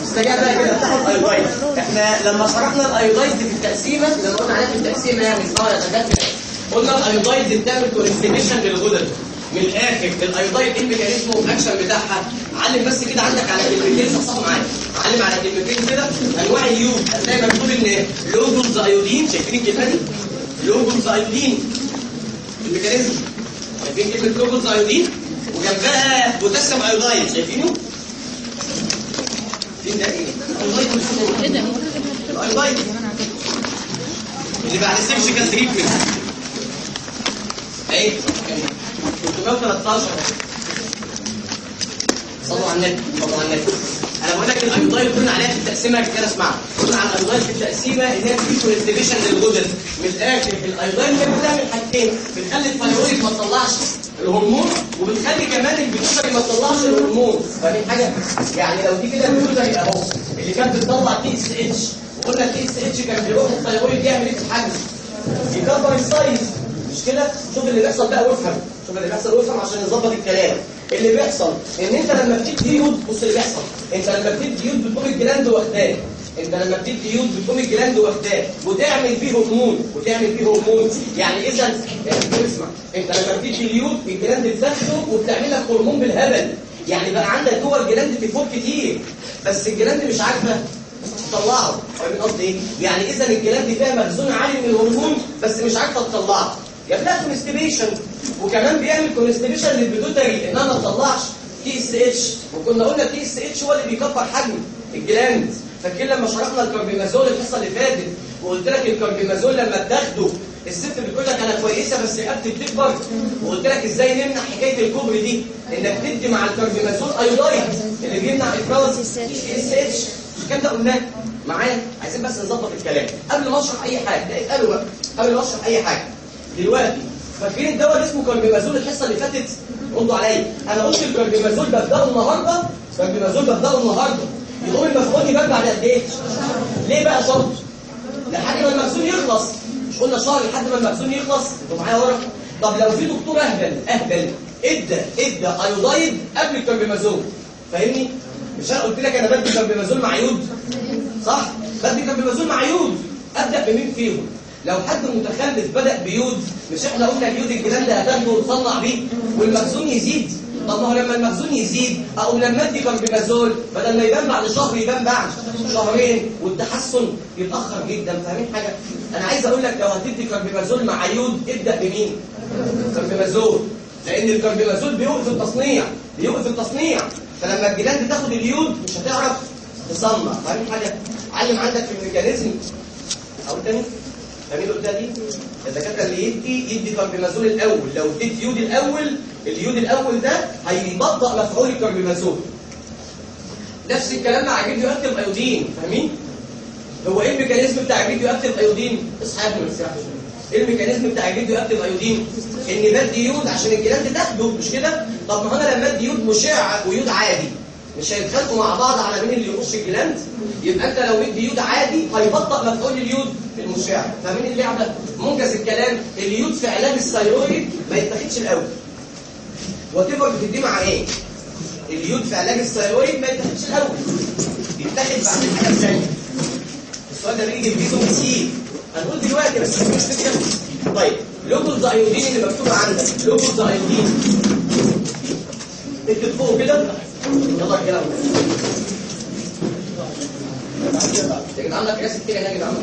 استجاب بقى كده بتاخد ايودايد احنا لما شرحنا الايودايد في التقسيمه لما قلنا عليها في التقسيمه يعني اسمها دكاتره قلنا الايودايد دي بتعمل كونستيبيشن للغدد من الاخر الايودايد ايه الميكانيزم والاكشن بتاعها علم بس كده عندك على كلمتين صحصحوا معايا علم على كلمتين كده انواع اليود هتلاقي مكتوب ان لوجوز ايودين شايفين الكلمه دي لوجوز ايودين الميكانيزم شايفين كلمه لوجوز ايودين وجنبها بوتاسيوم ايودايد شايفينه فين ده ايه الايودايد الايودايد اللي بعد السيرجيكال تريتمنت اهي 313 صلوا على النبي صلوا على النبي انا بقول لك الايودايد قلنا عليها في التقسيمه كده اسمع قلنا على الايودايد في التقسيمه ان هي في كونستيبيشن للغدد من الاخر الايودايد هي بتعمل حاجتين بتخلي الثايرويد ما تطلعش الهرمون وبتخلي كمان البيتوتري ما تطلعش الهرمون فاهمين حاجه يعني لو دي كده البيتوتري اهو اللي كانت بتطلع تي اس اتش وقلنا التي اس اتش كان بيروح الثايرويد يعمل ايه في الحجم يكبر السايز مش كده شوف اللي بيحصل بقى وافهم شوف اللي بيحصل وافهم عشان نظبط الكلام اللي بيحصل ان انت لما بتدي يود بص اللي بيحصل انت لما بتدي يود بتقوم الجلاند واخداه انت لما بتدي يود بتقوم الجلاند واخداه وتعمل فيه هرمون وتعمل فيه هرمون يعني اذا اسمع انت لما بتدي اليود الجلاند بتاخده وبتعمل لك هرمون بالهبل يعني بقى عندك جوه الجلاند تيفور كتير بس الجلاند مش عارفه تطلعه فاهم قصدي ايه؟ يعني اذا الجلاند فيها مخزون عالي من الهرمون بس مش عارفه تطلعه يبقى كونستيبيشن وكمان بيعمل كونستيبيشن للبيتوتري انها ما تطلعش تي اس اتش وكنا قلنا تي اس اتش هو اللي بيكبر حجم الجلاند فاكرين لما شرحنا الكاربيمازول الحصه اللي فاتت وقلت لك الكاربيمازول لما بتاخده الست بتقول لك انا كويسه بس رقبتي بتكبر وقلت لك ازاي نمنع حكايه الكبر دي انك تدي مع الكاربيمازول ايودايد اللي بيمنع افراز تي اس اتش الكلام ده قلناه معايا عايزين بس نظبط الكلام قبل ما اشرح اي حاجه لا اسالوا بقى قبل ما اشرح اي حاجه دلوقتي فاكرين الدواء اللي اسمه كاربيمازول الحصه اللي فاتت ردوا عليا انا قلت الكاربيمازول ببداه النهارده كاربيمازول ببداه النهارده يقوم المفعول يبان بعد قد ايه ليه بقى شرط لحد ما المخزون يخلص مش قلنا شهر لحد ما المخزون يخلص انتوا معايا ورا طب لو في دكتور اهبل اهبل ادى ادى ايودايد قبل الكاربيمازول فاهمني مش انا قلت لك انا بدي كاربيمازول مع يود صح بدي كاربيمازول مع يود ابدا بمين فيهم لو حد متخلف بدأ بيود مش احنا قلنا اليود الجلان ده هتاخده وتصنع بيه والمخزون يزيد طب ما هو لما المخزون يزيد اقوم لما ادي كاربيمازول بدل ما يبان بعد شهر يبان بعد شهرين والتحسن يتاخر جدا فاهمين حاجه انا عايز اقول لك لو هتدي كاربيمازول مع يود ابدا بمين كاربيمازول لان الكاربيمازول بيوقف التصنيع بيوقف التصنيع فلما الجلان تاخد اليود مش هتعرف تصنع فاهمين حاجه علم عندك في الميكانيزم او تاني فاهمين قلتها دي الدكاتره اللي يدي يدي كاربيمازول الاول لو اديت يود الاول اليود الاول ده هيبطئ مفعول الكاربيمازول نفس الكلام مع الراديو اكتيف ايودين فاهمين هو ايه الميكانيزم بتاع الراديو اكتيف ايودين اصحى يا ابني بس ايه الميكانيزم بتاع الراديو اكتيف ايودين ان بدي يود عشان الجلاند تاخده مش كده طب ما انا لما ادي يود مشع ويود عادي مش هيتخانقوا مع بعض على مين اللي يخش الجلاند يبقى انت لو ادي يود عادي هيبطئ مفعول اليود المشع فاهمين اللعبه منجز الكلام اليود في علاج الثايرويد ما يتاخدش الاول وتبقى بتديه مع ايه اليود في علاج الثايرويد ما يتاخدش الاول يتاخد بعد الحاجه الثانيه السؤال ده بيجي في فيديو كتير هنقول دلوقتي بس مش فكره طيب لوجوز ايودين اللي مكتوب عندك لوجوز ايودين اكتب فوق كده يلا الكلام يا جدعان عندك راسم كده يا جدعان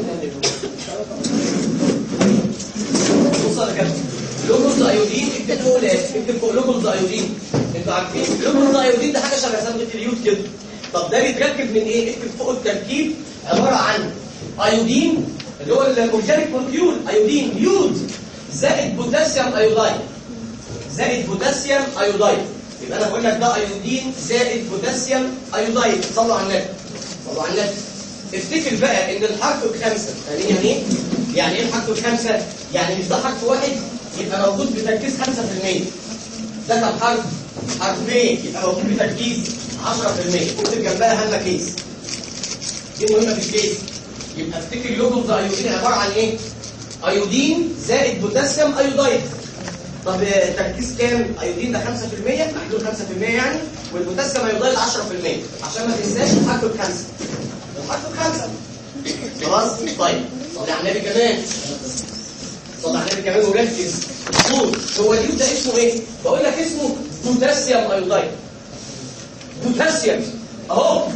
بص انا كده لوجوز ايودين اكتب فوق الايه اكتب فوق لوجوز ايودين انتوا عارفين لوجوز ايودين ده حاجه شبه صبغه اليود كده طب ده بيتركب من ايه اكتب فوق التركيب عباره عن ايودين اللي هو الاورجانيك مولكيول ايودين يود زائد بوتاسيوم ايودايد زائد بوتاسيوم ايودايد يبقى انا بقول لك ده ايودين زائد بوتاسيوم ايودايد صلوا على النبي صلوا على النبي افتكر بقى ان الحرف بخمسه فاهمين يعني ايه؟ يعني ايه الحرف بخمسه؟ يعني مش ده حرف واحد يبقى موجود بتركيز 5% ده كان حرف حرفين يبقى موجود بتركيز 10% اكتب جنبها هم كيس دي مهمه في الكيس يبقى افتكر لوجوز ايودين عباره عن ايه؟ ايودين زائد بوتاسيوم ايودايد طب آه، تركيز كام؟ ايودين ده 5% محلول 5% يعني والبوتاسيوم ايودايد 10% عشان ما تنساش الحرف بخمسه الحرف بخمسه خلاص؟ طيب صلي على النبي كمان صلي على النبي كمان وركز شوف هو اليود ده اسمه ايه؟ بقول لك اسمه بوتاسيوم ايودايد بوتاسيوم اهو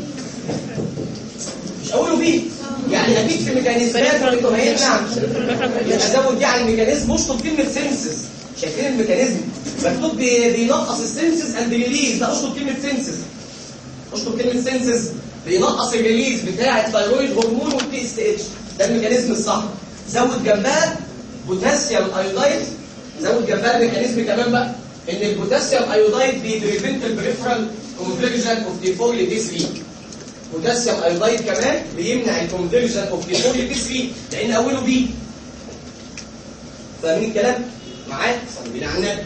مش اقوله بيه يعني اكيد في ميكانيزمات انتوا هينفع ازود دي على الميكانيزم اشطب كلمه سينسز شايفين الميكانيزم مكتوب بي- بينقص السينسز اند ريليز لا اشطب كلمه سينسز اشطب كلمه سينسز بينقص الريليز بتاع الثايرويد هرمون والتي اس اتش ده الميكانيزم الصح زود جنبها بوتاسيوم ايودايد زود جنبها الميكانيزم كمان بقى ان البوتاسيوم ايودايد بيبريفنت البريفرال كونفرجن اوف دي 4 لدي 3 بوتاسيوم ايودايد كمان بيمنع الكونفرجن اوف دي 4 لدي 3 لان اوله بي فاهمين الكلام؟ معاك؟ صلي على النبي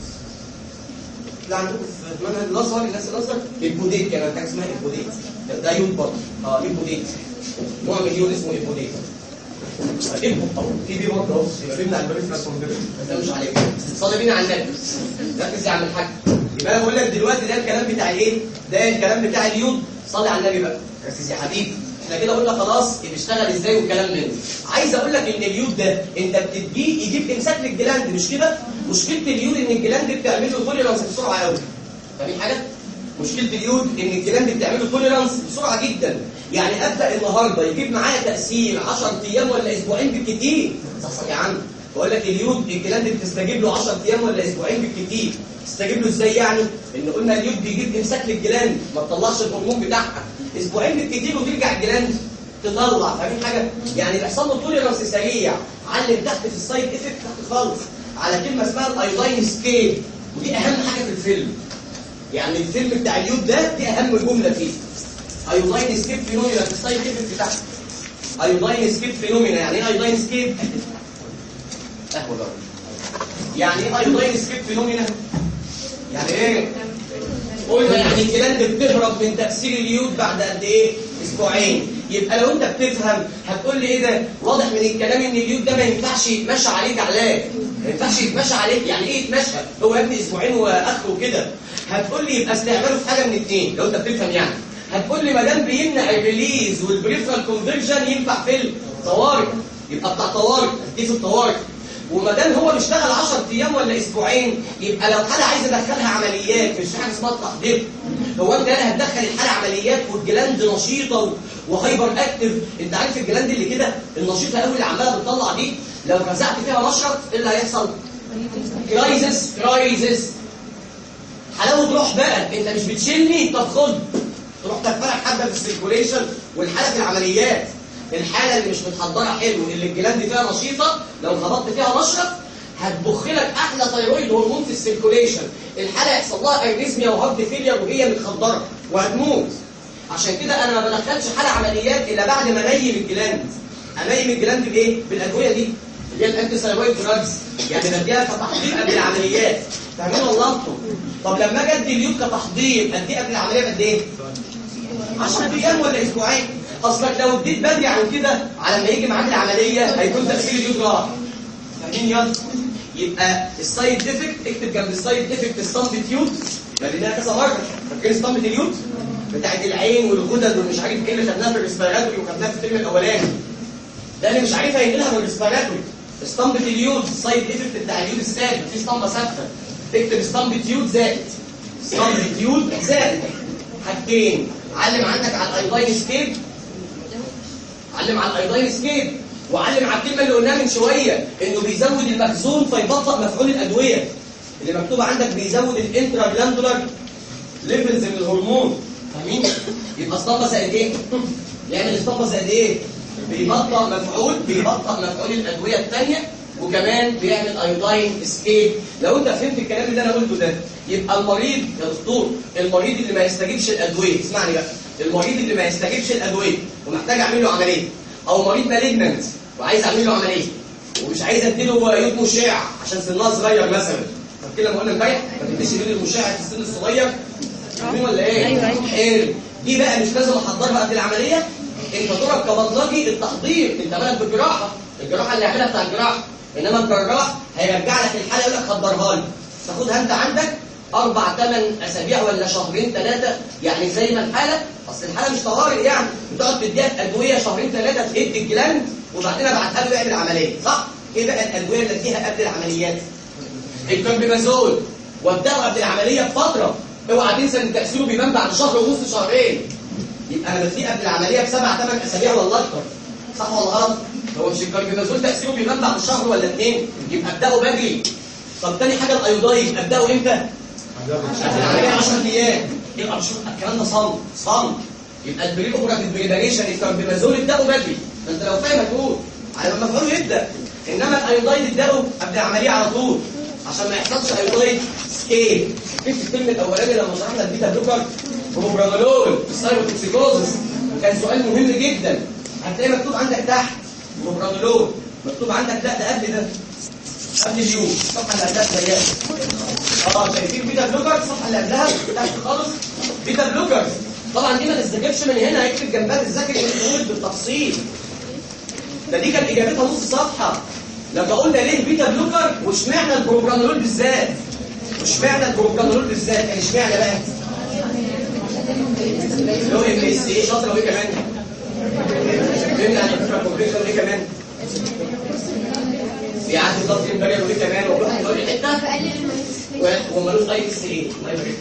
لا عندكم في منهج الازهر الناس الازهر البوديت كمان حاجه اسمها البوديت ده, ده يود برضه اه البوديت نوع من اليود اسمه البوديت البو طبعا في بي برضه اهو يبقى بيمنع البريفراس كونفرجن ما تسالوش عليه صلي بينا على النبي ركز يا عم الحاج يبقى انا بقول لك دلوقتي ده الكلام بتاع الايه؟ ده الكلام بتاع اليود صلي على النبي بقى ركز يا حبيبي احنا كده قلنا خلاص بيشتغل ازاي والكلام من ده عايز اقول لك ان اليود ده انت بتديه يجيب امساك للجلاند مش كده مشكله اليود ان الجلاند بتعمل له توليرانس بسرعه قوي فاهمين حاجه مشكله اليود ان الجلاند بتعمل له توليرانس بسرعه جدا يعني ابدا النهارده يجيب معايا تاثير 10 ايام ولا اسبوعين بالكتير صح صح يا عم بقول لك اليود الجلاند بتستجيب له 10 ايام ولا اسبوعين بالكتير تستجيب له ازاي يعني ان قلنا اليود بيجيب امساك للجلاند ما تطلعش الهرمون بتاعها اسبوعين بالكتير وترجع الجلاند تطلع فاهمين حاجه يعني بيحصل له توليرانس سريع علم تحت في السايد افكت تحت خالص على كلمه اسمها الايلاين سكيل ودي اهم حاجه في الفيلم يعني الفيلم بتاع اليود ده دي اهم جمله فيه ايوداين سكيب فينومينا في السايد افكت بتاعته ايوداين سكيب فينومينا يعني ايه ايوداين سكيب قهوه بقى يعني ايه ايوداين سكيب فينومينا يعني ايه قلنا يعني الجلاند بتهرب من تاثير اليود بعد قد ايه اسبوعين يبقى لو انت بتفهم هتقول لي ايه ده واضح من الكلام ان اليود ده ما ينفعش يتمشى عليه علاج ما ينفعش يتمشى عليه يعني ايه يتمشى هو يا ابني اسبوعين واخره كده هتقول لي يبقى استعماله في حاجه من اتنين لو انت بتفهم يعني هتقول لي ما دام بيمنع الريليز والبريفرال كونفرجن ينفع في الطوارئ يبقى بتاع طوارئ دي في الطوارئ وما دام هو بيشتغل 10 ايام ولا اسبوعين يبقى لو حاله عايز ادخلها عمليات مش حاجه اسمها تحضير هو انت انا هتدخل الحاله عمليات والجلاند نشيطه و- وهايبر اكتف انت عارف الجلاند اللي كده النشيطه قوي اللي عماله بتطلع دي لو رزعت فيها مشرط ايه اللي هيحصل؟ كرايزس كرايزس حلاوه روح بقى انت مش بتشيلني طب خد تروح تفرق حبه في السيركوليشن والحاله في العمليات الحاله اللي مش متحضره حلو اللي الجلاند فيها نشيطه لو خبطت فيها مشرط هتبخ لك احلى ثيرويد هرمون في السيركوليشن الحاله يحصل لها اريزميا وهارت فيلير وهي متخدره وهتموت عشان كده انا ما بدخلش حاله عمليات الا بعد ما انيم الجلاند انيم الجلاند بايه بالادويه دي اللي هي الانتي ثيرويد دراجز يعني بديها كتحضير قبل العمليات فاهمين والله انتم طب لما اجي ادي اليود كتحضير اديه قبل العمليه بقد ايه 10 ايام ولا اسبوعين اصلك لو اديت بدري عن كده على ما يجي ميعاد العمليه هيكون تاثير اليود راح فاهمين يلا يبقى السايد افكت اكتب جنب السايد افكت ستامب يود قلناها كذا مره فاكرين ستامب اليود بتاعت العين والغدد ومش عارف ايه اللي خدناها في الريسبيراتوري وخدناها في الترم الاولاني ده اللي مش عارف هينقلها من الريسبيراتوري اسطمبة اليود السايد افكت بتاع اليود الثابت في اسطمبة ثابتة اكتب اسطمبة يود زائد اسطمبة يود زائد حاجتين علم عندك على الايوداين سكيل علم على الايوداين سكيل وعلم على الكلمة اللي قلناها من شوية انه بيزود المخزون فيبطئ مفعول الادوية اللي مكتوبة عندك بيزود الانترا جلاندولار ليفلز من الهرمون فاهمين؟ يبقى اسطمبة زائد ايه؟ يعمل اسطمبة زائد ايه؟ بيبطئ مفعول بيبطئ مفعول الادويه الثانيه وكمان بيعمل ايوداين اسكيب لو انت فهمت الكلام اللي انا قلته ده يبقى المريض يا دكتور المريض اللي ما يستجيبش الادويه اسمعني بقى المريض اللي ما يستجيبش الادويه ومحتاج اعمل له عمليه او مريض مالجننت وعايز اعمل له عمليه ومش عايز اديله يود مشع عشان سنها صغير مثلا طب كده لما قلنا امبارح ما تديش يود المشع في السن الصغير فاهمين ولا ايه؟ أيوة، أيوة. حلو دي بقى مش لازم احضرها قبل العمليه انت دورك كبطنجي التحضير انت مالك بالجراحه الجراحه اللي يعملها بتاع الجراحه انما الجراح هيرجع لك الحاله يقول لك خدرها لي تاخدها انت عندك اربع ثمان اسابيع ولا شهرين ثلاثه يعني زي ما الحاله اصل الحاله مش طوارئ يعني بتقعد تديها ادويه شهرين ثلاثه تهد الجلاند وبعدين ابعتها له يعمل عمليه صح؟ ايه بقى الادويه اللي اديها قبل العمليات؟ الكامبيمازول وابداه قبل العمليه بفتره اوعى تنسى ان تاثيره بيبان بعد شهر ونص شهرين يبقى انا بديه قبل العمليه بسبع ثمان اسابيع ولا اكتر صح ولا غلط؟ هو مش الكاربيمازول تاثيره بيبان بعد شهر ولا اثنين يبقى ابداه بدري طب تاني حاجه الايودايد ابداه امتى؟ قبل العمليه 10 ايام يبقى مش الكلام ده صم صم يبقى البري اوبراتيف بريباريشن الكاربيمازول ابداه بدري ما انت لو فاهم هتقول على ما مفعول يبدا انما الايودايد ابداه قبل العمليه على طول عشان ما يحصلش ايودايد سكيل في الفيلم الاولاني لما شرحنا البيتا بلوكر بروبرانولول السايروتوكسيكوزس وكان سؤال مهم جدا هتلاقي مكتوب عندك تحت بروبرانولول مكتوب عندك لا ده قبل ده قبل اليوم الصفحه اللي قبلها زيها اه شايفين بيتا بلوكر الصفحه اللي قبلها تحت خالص بيتا بلوكر طبعا دي ما تذاكرش من هنا هيكتب جنبها تذاكر الحلول بالتفصيل ده دي كانت اجابتها نص صفحه لما قلنا ليه بيتا بلوكر واشمعنى البروبرانولول بالذات واشمعنى البروبرانولول بالذات يعني اشمعنى بقى لو ام اس ايه شاطر وايه كمان فهمنا عن البروبرانولول وايه كمان بيعدي ضغط البرير وايه كمان وكل كل حته ومالوش اي اس ايه الله يبارك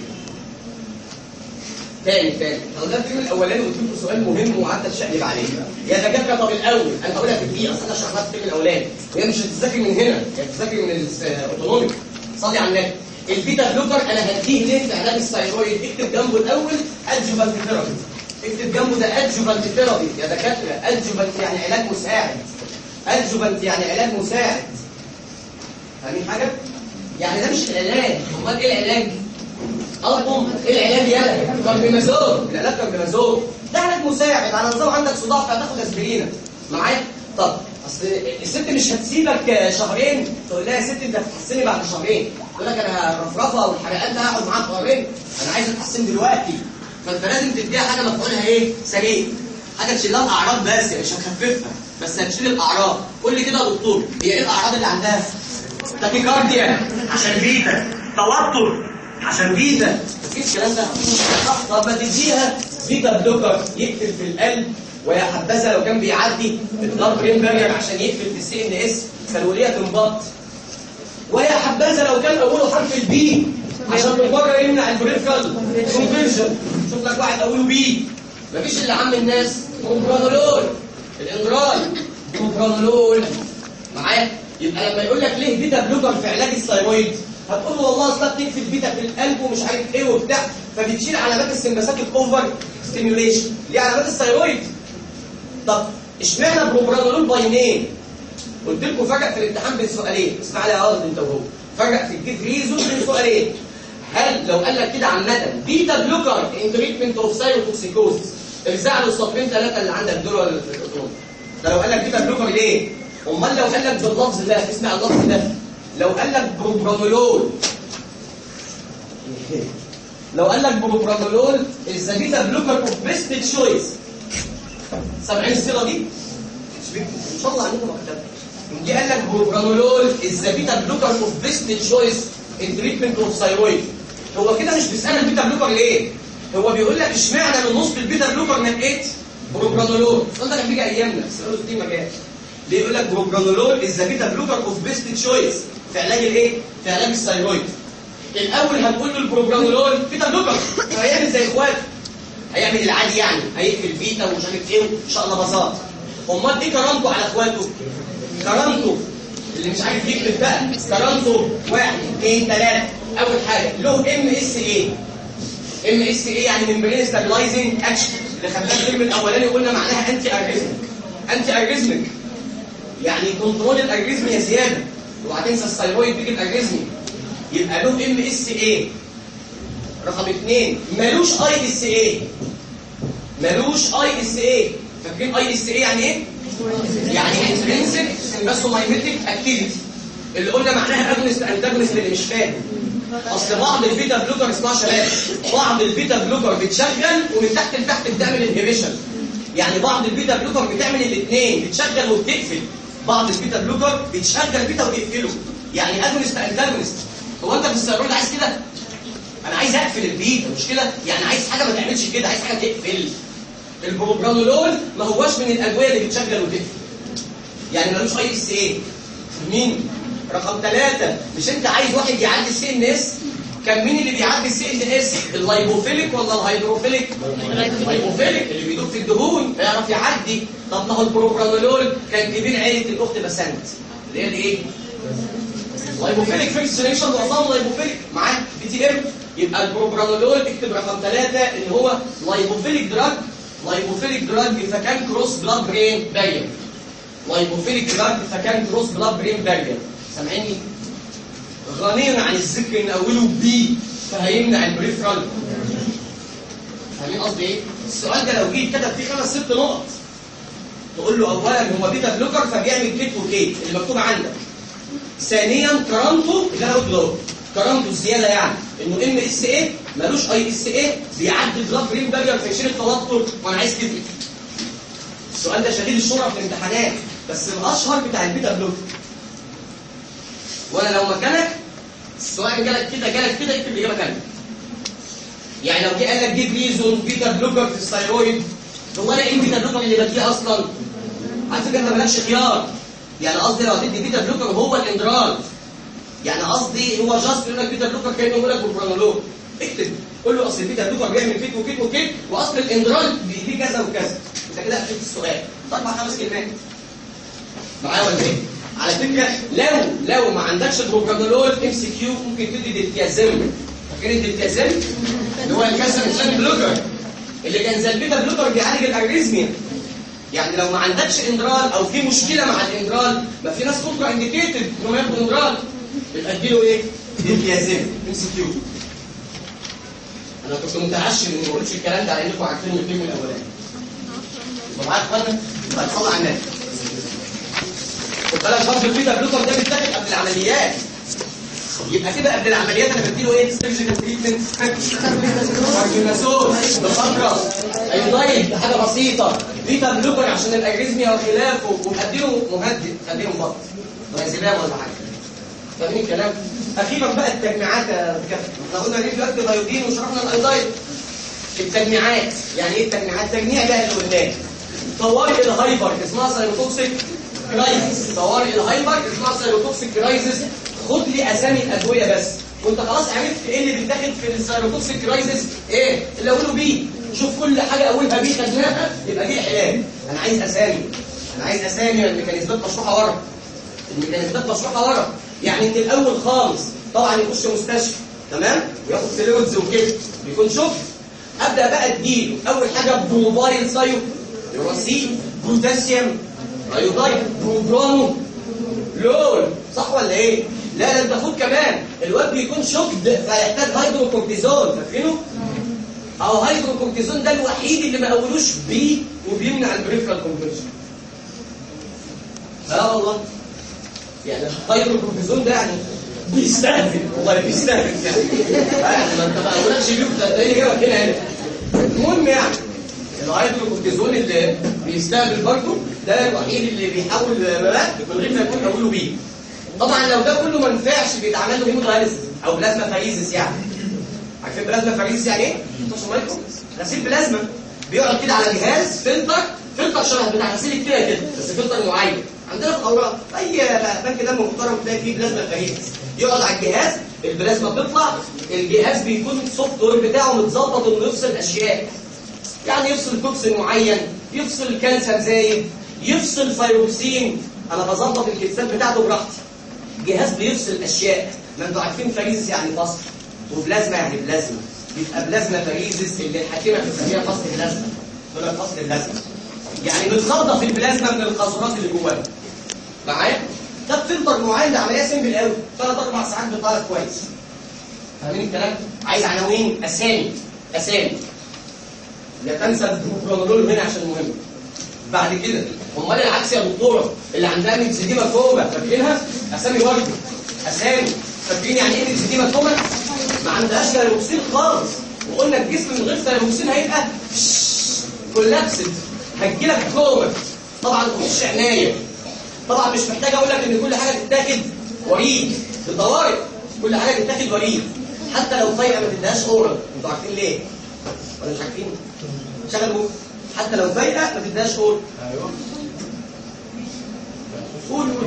تاني تاني لو ده الفيلم الاولاني قلت لكم سؤال مهم وقعدت اتشقلب عليه يا دكاتره طب الاول انا هقولها في الدقيقه اصل انا شرحت الفيلم الاولاني وهي مش هتذاكر من هنا هي هتذاكر من الاوتونوميك صلي على النبي البيتا بلوكر انا هديه ليه في علاج الثايرويد اكتب جنبه الاول ادجوفانت ثيرابي اكتب جنبه ده ادجوفانت ثيرابي يا دكاتره ادجوفانت يعني علاج مساعد ادجوفانت يعني علاج مساعد فاهمين حاجه؟ يعني ده مش العلاج امال ايه العلاج؟ أرقم ايه العلاج يلا كاربيمازول العلاج كاربيمازول ده علاج مساعد على نظام عندك صداع فهتاخد اسبرين معايا طب اصل الست مش هتسيبك شهرين تقول لها يا ست انت هتتحسني بعد شهرين تقول لك انا الرفرفه والحرقان ده هقعد معاك شهرين انا عايز اتحسن دلوقتي فانت لازم تديها حاجه مفعولها ايه سريع حاجه تشيل لها الاعراض بس مش هتخففها بس هتشيل الاعراض قول لي كده يا دكتور هي ايه الاعراض اللي عندها تاكيكارديا عشان بيتا توتر عشان بيتا مفيش الكلام ده طب ما تديها بيتا بلوكر يقفل في القلب ويا حبذا لو كان بيعدي البلاد برين بارير عشان يقفل في السي ان اس فالوليه تنبط ويا حبذا لو كان اوله حرف البي عشان بالبره يمنع البريفرال كونفرجن شوف لك واحد اوله بي مفيش اللي عم الناس بروبرانولول الانجرال بروبرانولول معايا يبقى لما يقول لك ليه بيتا بلوكر في علاج الثايرويد هتقول له والله اصلا بتقفل بيتا في القلب ومش عارف ايه وبتاع فبتشيل علامات السمباثيك اوفر ستيميوليشن دي علامات الثايرويد طب اشمعنى بروبرانولول باينين قلت لكم فرق في الامتحان بين سؤالين اسمع لي يا ولد انت وهو فرق في الجيف ريزون بين سؤالين هل لو قال لك كده عامه بيتا بلوكر ان تريتمنت اوف سايروتوكسيكوزس ارزع له السطرين ثلاثه اللي عندك دول ولا في الاوتوم ده لو قال لك بيتا بلوكر ليه امال لو قال لك باللفظ ده اسمع اللفظ ده لو قال لك بروبرانولول لو قال لك بروبرانولول از ذا بيتا بلوكر اوف بيست تشويس سامعين الصيغه دي؟ ان شاء الله عليكم ما كتبتش دي قال لك بروبرانولول از ذا بيتا بلوكر اوف بيست تشويس ان تريتمنت اوف ثايرويد هو كده مش بيسالك البيتا بلوكر ليه؟ هو بيقول لك اشمعنى من نص البيتا بلوكر نقيت بروبرانولول السؤال ده كان بيجي ايامنا بس قالوا دي ما جاش ليه يقول لك بروبرانولول از ذا بيتا بلوكر اوف بيست تشويس في علاج الايه؟ في علاج الثايرويد الاول هنقول له البروبرانولول بيتا بلوكر هيعمل زي اخواته هيعمل العادي يعني هيقفل بيتا ومش عارف ايه ان شاء الله بساط امال ايه كرامته على اخواته كرامته اللي مش عارف يكتب بقى كرامته واحد اثنين ثلاثه اول حاجه له ام اس اي ام اس اي يعني ممبرين ستابلايزنج اكشن اللي خدناه الفيلم الاولاني قلنا معناها انتي اريزمك انتي اريزمك يعني كنترول الاريزميا زياده اوعى تنسى الثايرويد بيجي الاريزميا يبقى له ام اس اي رقم اثنين ملوش اي اس اي ملوش اي اس اي فاكرين اي اس اي يعني ايه؟ يعني انترنسك سمباسومايميتيك اكتيفيتي اللي قلنا معناها اجونست انتاجونست اللي مش فاهم اصل بعض البيتا بلوكر اسمها شباب بعض البيتا بلوكر بتشغل ومن تحت لتحت بتعمل انهبيشن يعني بعض البيتا بلوكر بتعمل الاثنين بتشغل وبتقفل بعض البيتا بلوكر بتشغل بيتا وتقفله يعني اجونست انتاجونست هو انت في الستيرويد عايز كده انا عايز اقفل البيتا مش كده يعني عايز حاجه ما تعملش كده عايز حاجه تقفل البروبرانولول ما هواش من الادويه اللي بتشغل وتقفل يعني ملوش اي اس ايه مين رقم ثلاثة مش انت عايز واحد يعدي السي ان اس كان مين اللي بيعدي السي ان اس اللايبوفيليك ولا الهيدروفيليك اللايبوفيليك اللي بيدوب في الدهون يعرف يعدي طب ما هو البروبرانولول كان كبير عيله الاخت بسنت اللي هي الايه لايبوفيليك فيكس سيلكشن واصلا لايبوفيليك معاه بي تي ام يبقى البروبرانولول اكتب رقم ثلاثة ان هو لايبوفيليك دراج لايبوفيليك دراج فكان كروس بلاد برين بارير لايبوفيليك دراج فكان كروس بلاد برين بارير سامعيني غني عن الذكر ان اوله بي فهيمنع البريفرال فاهمين قصدي ايه السؤال ده لو جيت كتب فيه خمس ست نقط تقول له اولا هو بيتا بلوكر فبيعمل كيت وكيت اللي مكتوب عندك ثانيا كرامته اللي انا قلت له كرامته الزياده يعني انه ام اس ايه ملوش اي اس ايه بيعدي البلاد برين بارير فيشيل التوتر وانا عايز كده السؤال ده شديد الشهره في الامتحانات بس الاشهر بتاع البيتا بلوكر وانا لو مكانك السؤال جالك كده جالك كده اكتب الاجابه كامله يعني لو جه قال لك جيب ليزون بيتا بلوكر في الثايرويد هو انا ايه البيتا بلوكر اللي بديه اصلا على فكره انت مالكش خيار يعني قصدي لو هتدي بيتا بلوكر هو الاندرال يعني قصدي هو جاست يقول لك بيتا بلوكر كانه يقول لك بروبرانولول اكتب قول له اصل البيتا بلوكر بيعمل كيت وكيت وكيت واصل الاندرال بيديه كذا وكذا انت كده قفلت السؤال اربع خمس كلمات معايا ولا ايه؟ على فكرة لو لو ما عندكش بروبرانولول ام سي كيو ممكن تدي ديتيازم فاكرين الديتيازم؟ اللي هو الكالسيوم انسان بلوكر اللي كان زي البيتا بلوكر بيعالج الاريزميا يعني لو ما عندكش اندرال او في مشكلة مع الاندرال ما في ناس كونترا انديكيتد انهم ياخدوا اندرال بيبقى له ايه؟ ديتيازم ام سي كيو انا كنت متعشم اني ما قلتش الكلام ده لانكم عارفين الفيلم الاولاني معايا يا اخوانا؟ يبقى تصلي على النبي خد بالك برضه البيتا بلوكر ده بيتاخد قبل العمليات يبقى كده قبل العمليات انا بديله ايه سيرجيكال تريتمنت مارجيناسول بفتره ايودايد حاجه بسيطه بيتا بلوكر عشان الاريزميا وخلافه واديله مهدئ خليه مبطل دايزيبام ولا حاجه فاهمين الكلام اخيرا بقى التجميعات يا دكاتره احنا قلنا ليه دلوقتي بايودين وشرحنا الايودايد التجميعات يعني ايه التجميعات تجميع بقى اللي قلناه طوارئ الهايبر اسمها سايروتوكسيك كرايسيس طوارئ الهايبر اسمها سايروتوكسيك كرايسيس خد لي اسامي الادويه بس وانت خلاص عرفت ايه اللي بيتاخد في السايروتوكسيك كرايسيس ايه اللي اوله بي شوف كل حاجه اولها بي خدناها يبقى دي علاج انا عايز اسامي انا عايز اسامي الميكانيزمات مشروحه ورا الميكانيزمات مشروحه ورا يعني انت الاول خالص طبعا يخش مستشفى تمام وياخد فلويدز وكده بيكون شوف ابدا بقى اديله اول حاجه بروبايل سايو يوراسيل بوتاسيوم ايودايد بروبرانو لول صح ولا ايه لا لا انت خد كمان الواد بيكون شوكد فيحتاج هيدروكورتيزون فاكرينه او هيدروكورتيزون ده الوحيد اللي ما قولوش بيه وبيمنع البريفرال كونفرجن اه والله يعني الهيدروكورتيزون ده يعني بيستهبل والله بيستهبل يعني يعني ما انت ما قولكش بيه تلاقيه جابك هنا هنا المهم يعني الهيدروكورتيزون اللي بيستقبل برضه ده الوحيد اللي بيحول مبات من غير ما يكون حوله بيه طبعا لو ده كله ما نفعش بيتعمل له هيمودايليسيس او بلازما فاريزيس يعني عارفين بلازما فاريزيس يعني ايه؟ انتوا مالكم غسيل بلازما بيقعد كده على جهاز فلتر فلتر شبه بتاع غسيل الكلى كده بس فلتر معين عندنا في الاوراق اي بنك دم محترم تلاقي فيه بلازما فاريزيس يقعد على الجهاز البلازما بتطلع الجهاز بيكون السوفت وير بتاعه متظبط انه يفصل اشياء يعني يفصل توكسين معين يفصل كانسر زايد يفصل فيروكسين انا بظبط الكتسات بتاعته براحتي جهاز بيفصل اشياء ما انتوا عارفين فاريزس يعني فصل وبلازما يعني بلازما يبقى بلازما فاريزس اللي الحكيمه بتسميها فصل بلازما تقول لك فصل بلازما يعني بتخلط البلازما من القاذورات اللي جواها معايا ده فلتر معين ده عمليه سيمبل قوي ثلاث اربع ساعات بيطلع كويس فاهمين الكلام عايز عناوين اسامي اسامي لا تنسى البروبرانولول هنا عشان مهم بعد كده امال العكس يا دكتوره اللي عندها ميكسيديما كوما فاكرينها اسامي برضه اسامي فاكرين يعني ايه ميكسيديما كوما ما عندهاش ثايروكسين خالص وقلنا الجسم من غير ثايروكسين هيبقى كولابسد هتجيلك كوما طبعا تخش عنايه طبعا مش محتاج اقول لك ان كل حاجه تتاخد وريد في الطوارئ كل حاجه تتاخد وريد حتى لو فايقه ما تديهاش اورال انتوا عارفين ليه ولا مش عارفين شغلوا حتى لو فايقه ما تديهاش اورال ايوه قول قول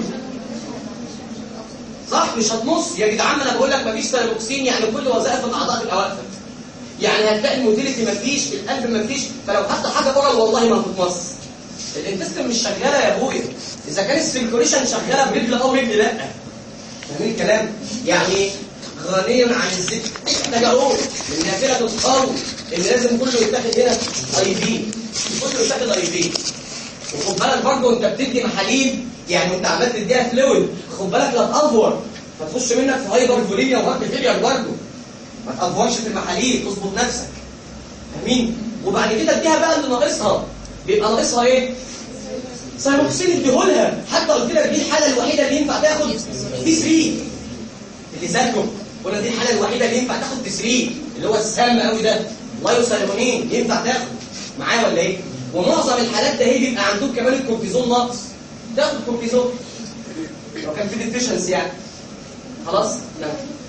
صح مش هتنص يا جدعان انا بقول لك مفيش سيروكسين يعني كل وظائف الاعضاء تبقى واقفه يعني هتلاقي الموتيليتي مفيش القلب مفيش فلو حتى حاجه اورال والله ما هتتنص الانتستين مش شغاله يا ابويا اذا كان السيركوليشن شغاله برجل او رجل لا فاهمين الكلام يعني غنيا عن الذكر محتاج اقول ان كده تتقوي ان لازم كله يتاخد هنا اي في كله يتاخد اي في وخد بالك برضه انت بتدي محاليل يعني انت عمال تديها فلويد خد بالك لا تافور فتخش منك في هايبر فوليميا وهارت فيلير برضه ما تافورش في المحاليل تظبط نفسك فاهمين وبعد كده اديها بقى اللي ناقصها بيبقى ناقصها ايه سايروكسين اديهولها حتى قلت لك دي الحاله الوحيده اللي ينفع تاخد بي 3 اللي ذاكره قلنا دي الحاله الوحيده اللي ينفع تاخد بي 3 اللي هو السام قوي ده لايوسالمونين ينفع تاخد معايا ولا ايه ومعظم الحالات ده هي بيبقى عندهم كمان الكورتيزون ناقص تاخد كورتيزون لو كان في ديفيشنسي يعني خلاص لا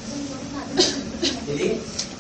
ليه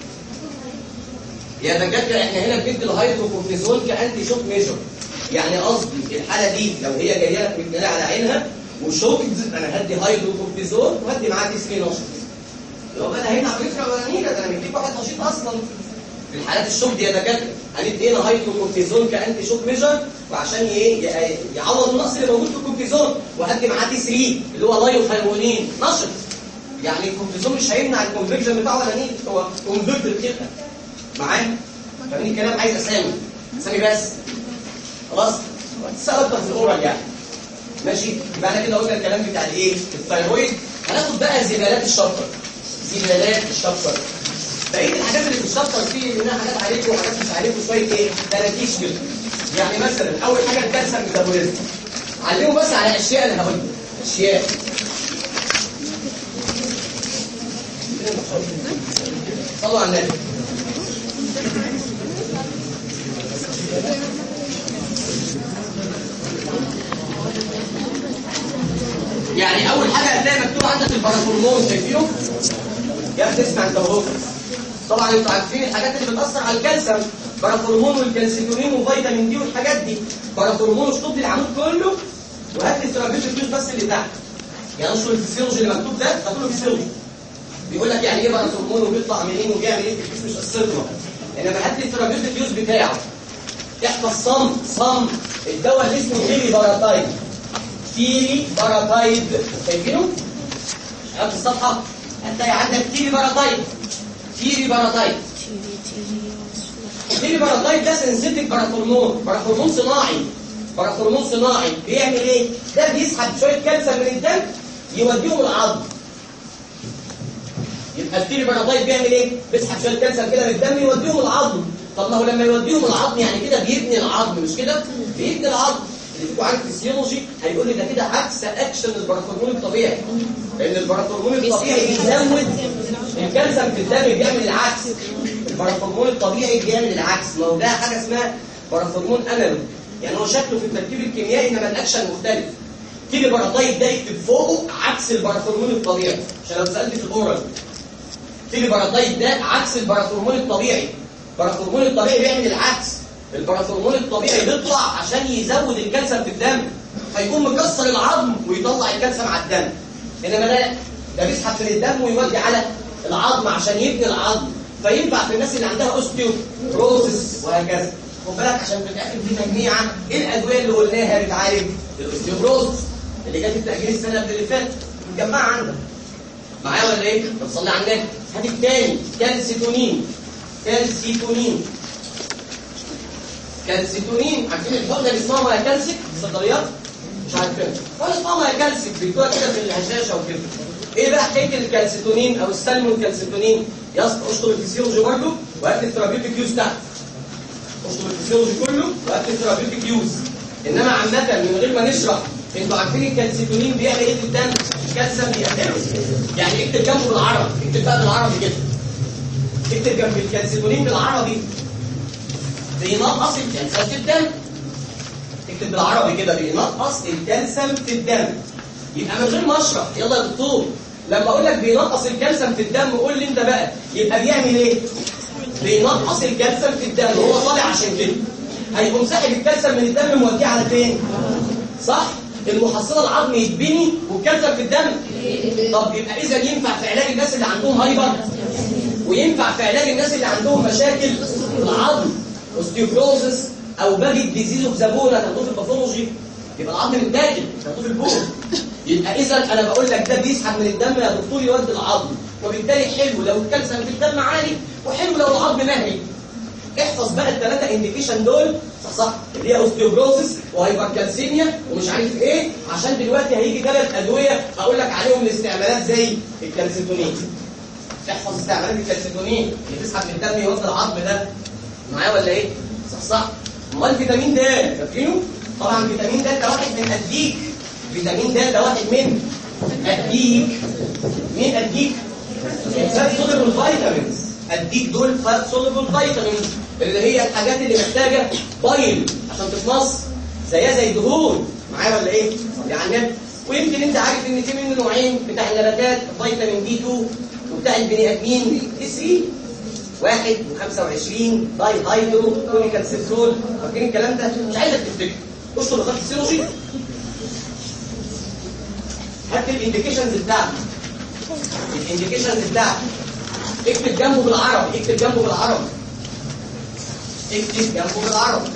يا دكاتره احنا هنا بندي الهيدروكورتيزون كانتي شوك ميجر يعني قصدي الحاله دي لو هي جايه لك متنيه على عينها وشوك انا هدي هيدروكورتيزون وهدي معاه تسمين نشط لو انا هنا على فكره ولا نيله ده انا مديك واحد نشيط اصلا في الحالات الشوك دي يا دكاتره هندي هنا هيدروكورتيزون كانتي شوك ميجر وعشان ايه ي- يعوض النقص اللي موجود في الكورتيزون وهدي معاه تي 3 اللي هو لايوثايرونين نشط يعني الكورتيزون مش هيمنع الكونفكشن بتاعه ولا نيل هو كونفكت الخلقه معايا فاهمين الكلام عايز اسامي اسامي بس خلاص هتسال اكتر في الاورال يعني ماشي يبقى احنا كده قلنا الكلام بتاع الايه الثايرويد هناخد بقى زبالات الشفر زبالات الشفر بقيه الحاجات اللي في الشفر فيه منها حاجات عليكم وحاجات مش عليكم شويه ايه تراكيش كده يعني مثلا اول حاجه الكالسيوم ميتابوليزم علموا بس على اشياء انا هقول اشياء صلوا على النبي يعني اول حاجه هتلاقي مكتوب عندك البارافورمون شايفينه يا اخي اسمع انت اهو طبعا انتوا عارفين الحاجات اللي بتاثر على الكالسيوم بارافورمون والكالسيتونين وفيتامين دي والحاجات دي بارافورمون اشطب لي العمود كله وهات لي ثيرابيوتيك يوز بس اللي تحت يعني انشر الفسيولوجي اللي مكتوب ده ده كله فسيولوجي بيقول لك يعني ايه بارافورمون وبيطلع منين وبيعمل ايه في الجسم مش قصتنا انما هات لي الثيرابيوتيك يوز بتاعه احفظ صم صم الدواء اللي اسمه هيلي باراتايد تيري باراتايد شايفينه؟ شايف الصفحة هتلاقي عندك تيري باراتايد تيري باراتايد تيري باراتايد ده سنسيتيك بارافورمون بارافورمون صناعي بارافورمون صناعي بيعمل ايه؟ ده بيسحب شوية كالسيوم من الدم يوديهم العظم يبقى التيري باراتايد بيعمل ايه؟ بيسحب شوية كالسيوم كده من الدم يوديهم العظم طب ما هو لما يوديهم العظم يعني كده بيبني العظم مش كده؟ بيبني العظم اللي فيكم عارف فيسيولوجي هيقول لي ده كده عكس اكشن البارافورمون الطبيعي لان البارافورمون الطبيعي بيزود الكالسيوم في الدم بيعمل العكس البارافورمون الطبيعي بيعمل العكس ما هو ده حاجه اسمها بارافورمون انالوج يعني هو شكله في التركيب الكيميائي انما الاكشن مختلف تيجي باراتايد ده يكتب فوقه عكس البارافورمون الطبيعي عشان لو سالت في الاورال تيجي باراتايد ده عكس البارافورمون الطبيعي البارافورمون الطبيعي بيعمل العكس البارافورمون الطبيعي بيطلع عشان يزود الكالسيوم في الدم فيقوم مكسر العظم ويطلع الكالسيوم على الدم انما ده لا ده بيسحب من الدم ويودي على العظم عشان يبني العظم فينفع في الناس اللي عندها اوستيوبروسيس وهكذا خد بالك عشان في الاخر في تجميعه ايه الادويه اللي قلناها بتعالج الاوستيوبروسيس اللي جت التاجيل السنه اللي فاتت متجمعه عندك معايا ولا ايه؟ طب صلي على النبي هات التاني كالسيتونين كالسيتونين كالسيتونين عارفين الحقنه اللي اسمها مايا كالسيك في الصيدليات مش عارفين ولا اسمها مايا كالسيك بيدوها كده في الهشاشه وكده ايه بقى حكايه الكالسيتونين او السلمون كالسيتونين يا اسطى اشطب الفسيولوجي برضه وهات لي الثيرابيوتيك يوز تحت اشطب الفسيولوجي كله وهات لي الثيرابيوتيك يوز انما عامه من غير ما نشرح انتوا عارفين الكالسيتونين بيعمل ايه في الدم الكالسيوم بيقلله يعني اكتب جنبه بالعربي اكتب بقى بالعربي كده اكتب جنب الكالسيتونين بالعربي بينقص الكالسيوم في الدم اكتب بالعربي كده بينقص الكالسيوم في الدم يبقى من غير ما اشرح يلا يا دكتور لما اقول لك بينقص الكالسيوم في الدم قول لي انت بقى يبقى بيعمل ايه بينقص الكالسيوم في الدم هو طالع عشان كده هيقوم ساحب الكالسيوم من الدم موديه على فين صح المحصله العظم يتبني والكالسيوم في الدم طب يبقى اذا ينفع في علاج الناس اللي عندهم هايبر وينفع في علاج الناس اللي عندهم مشاكل في العظم اوستيوبروزس او باجي ديزيز اوف زابونا تاخدوه في الباثولوجي يبقى العظم متاكل تاخدوه في البول يبقى اذا انا بقول لك ده بيسحب من الدم يا دكتور يودي العظم وبالتالي حلو لو الكالسيوم في الدم عالي وحلو لو العظم مهري احفظ بقى الثلاثه انديكيشن دول صح صح اللي هي اوستيوبروزس وهايبركالسيميا ومش عارف ايه عشان دلوقتي هيجي ثلاث ادويه اقول لك عليهم الاستعمالات زي الكالسيتونين احفظ استعمالات الكالسيتونين اللي بتسحب من الدم يوصل العظم ده معايا ولا ايه صح صح امال فيتامين د فاكرينه طبعا فيتامين د ده واحد من اديك فيتامين د ده واحد من اديك مين اديك فات سوليبل فيتامينز اديك دول فات سوليبل فيتامينز اللي هي الحاجات اللي محتاجه بايل عشان تتمص زيها زي الدهون معايا ولا ايه يعني ويمكن انت عارف ان في منه نوعين بتاع النباتات فيتامين دي 2 وبتاع البني ادمين دي 3 واحد و25 داي هايدرو كونيكال سيترول فاكرين الكلام ده مش عايزك تفتكر اشطر خط السيروجي هات الانديكيشنز بتاعته الانديكيشنز بتاعته اكتب جنبه بالعربي اكتب جنبه بالعربي اكتب جنبه بالعربي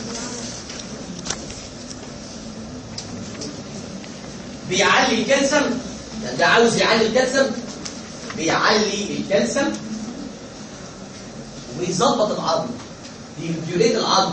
بيعلي الكالسيوم يعني ده عاوز يعلي الكالسيوم بيعلي الكالسيوم ويظبط العظم بيريجوليت العظم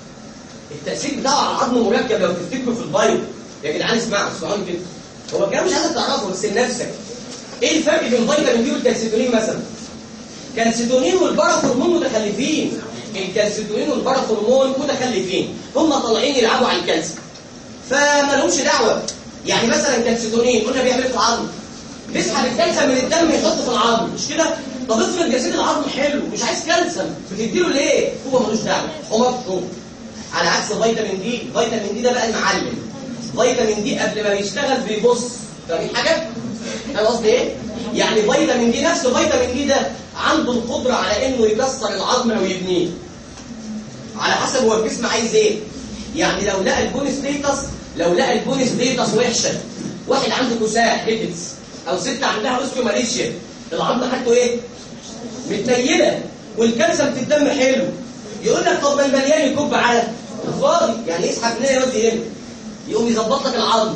التأثير بتاعه على العظم مركب لو تفتكروا في البايو يا جدعان اسمعوا اسمعوني كده هو الكلام مش عايزك تعرفه بس لنفسك ايه الفرق بين فيتامين دي والكالسيتونين مثلا الكالسيتونين والباراثورمون متخلفين الكالسيتونين والباراثورمون متخلفين هم طالعين يلعبوا على الكالسيوم فما لهمش دعوه يعني مثلا كالسيتونين قلنا بيعمل في العظم بيسحب الكالسيوم من الدم يحطه في العظم مش كده طب افرض جسيد العظم حلو مش عايز كالسيوم بتديله ليه هو ملوش دعوه هو مفهوم على عكس فيتامين دي فيتامين دي ده بقى المعلم فيتامين دي قبل ما بيشتغل بيبص فاهمين حاجه فاهم قصدي ايه يعني فيتامين دي نفسه فيتامين دي ده عنده القدره على انه يكسر العظم ويبنيه على حسب هو الجسم عايز ايه يعني لو لقى البون ستيتس لو لقى البون ستيتس وحشه واحد عنده كساح ريكتس او ست عندها اوستيوماليشيا العظم حالته ايه متنيله والكالسيوم في الدم حلو يقول لك طب ما المليان يكب على الفاضي يعني يسحب هنا يودي هنا يقوم يظبط لك العظم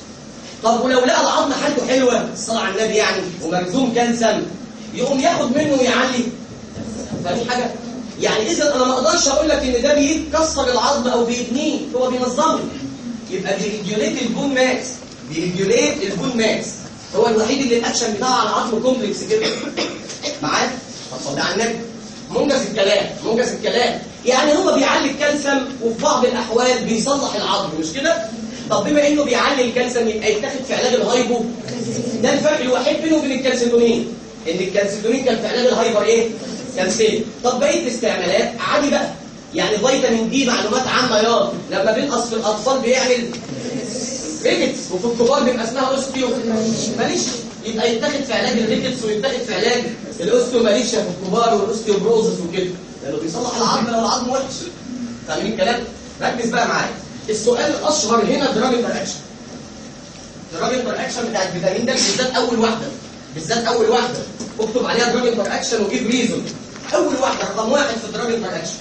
طب ولو لقى العظم حالته حلوه الصلاه على النبي يعني ومجزوم كالسيوم يقوم ياخد منه ويعلي فاهمين حاجه يعني اذا انا ما اقدرش اقول لك ان ده بيكسر العظم او بيبنيه هو بينظمه يبقى بيريجوليت البون ماكس بيريجوليت البون ماكس هو الوحيد اللي الاكشن بتاعه على العظم كومبلكس كده معاك اتفضل على النبي منجز الكلام منجز الكلام يعني هو بيعلي الكالسيوم وفي بعض الاحوال بيصلح العظم مش كده طب بما انه بيعلي الكالسيوم يبقى يتاخد في علاج الهايبو ده الفرق الوحيد بينه وبين الكالسيتونين ان الكالسيتونين كان في علاج الهايبر ايه كالسيوم طب بقيه الاستعمالات عادي بقى يعني فيتامين دي معلومات عامه يا لما بينقص في الاطفال بيعمل ريكتس وفي الكبار بيبقى اسمها اوستيو ماليش يبقى يتاخد في علاج الريكتس ويتاخد في علاج الاوستيو ماليشيا في الكبار والاوستيوبروزس وكده لانه بيصلح العظم لو العظم وحش فاهمين الكلام ركز بقى معايا السؤال الاشهر هنا دراج انتراكشن دراج انتراكشن بتاع الفيتامين ده بالذات اول واحده بالذات اول واحده اكتب عليها دراج انتراكشن وجيب ريزون اول واحده رقم واحد في الدراج انتراكشن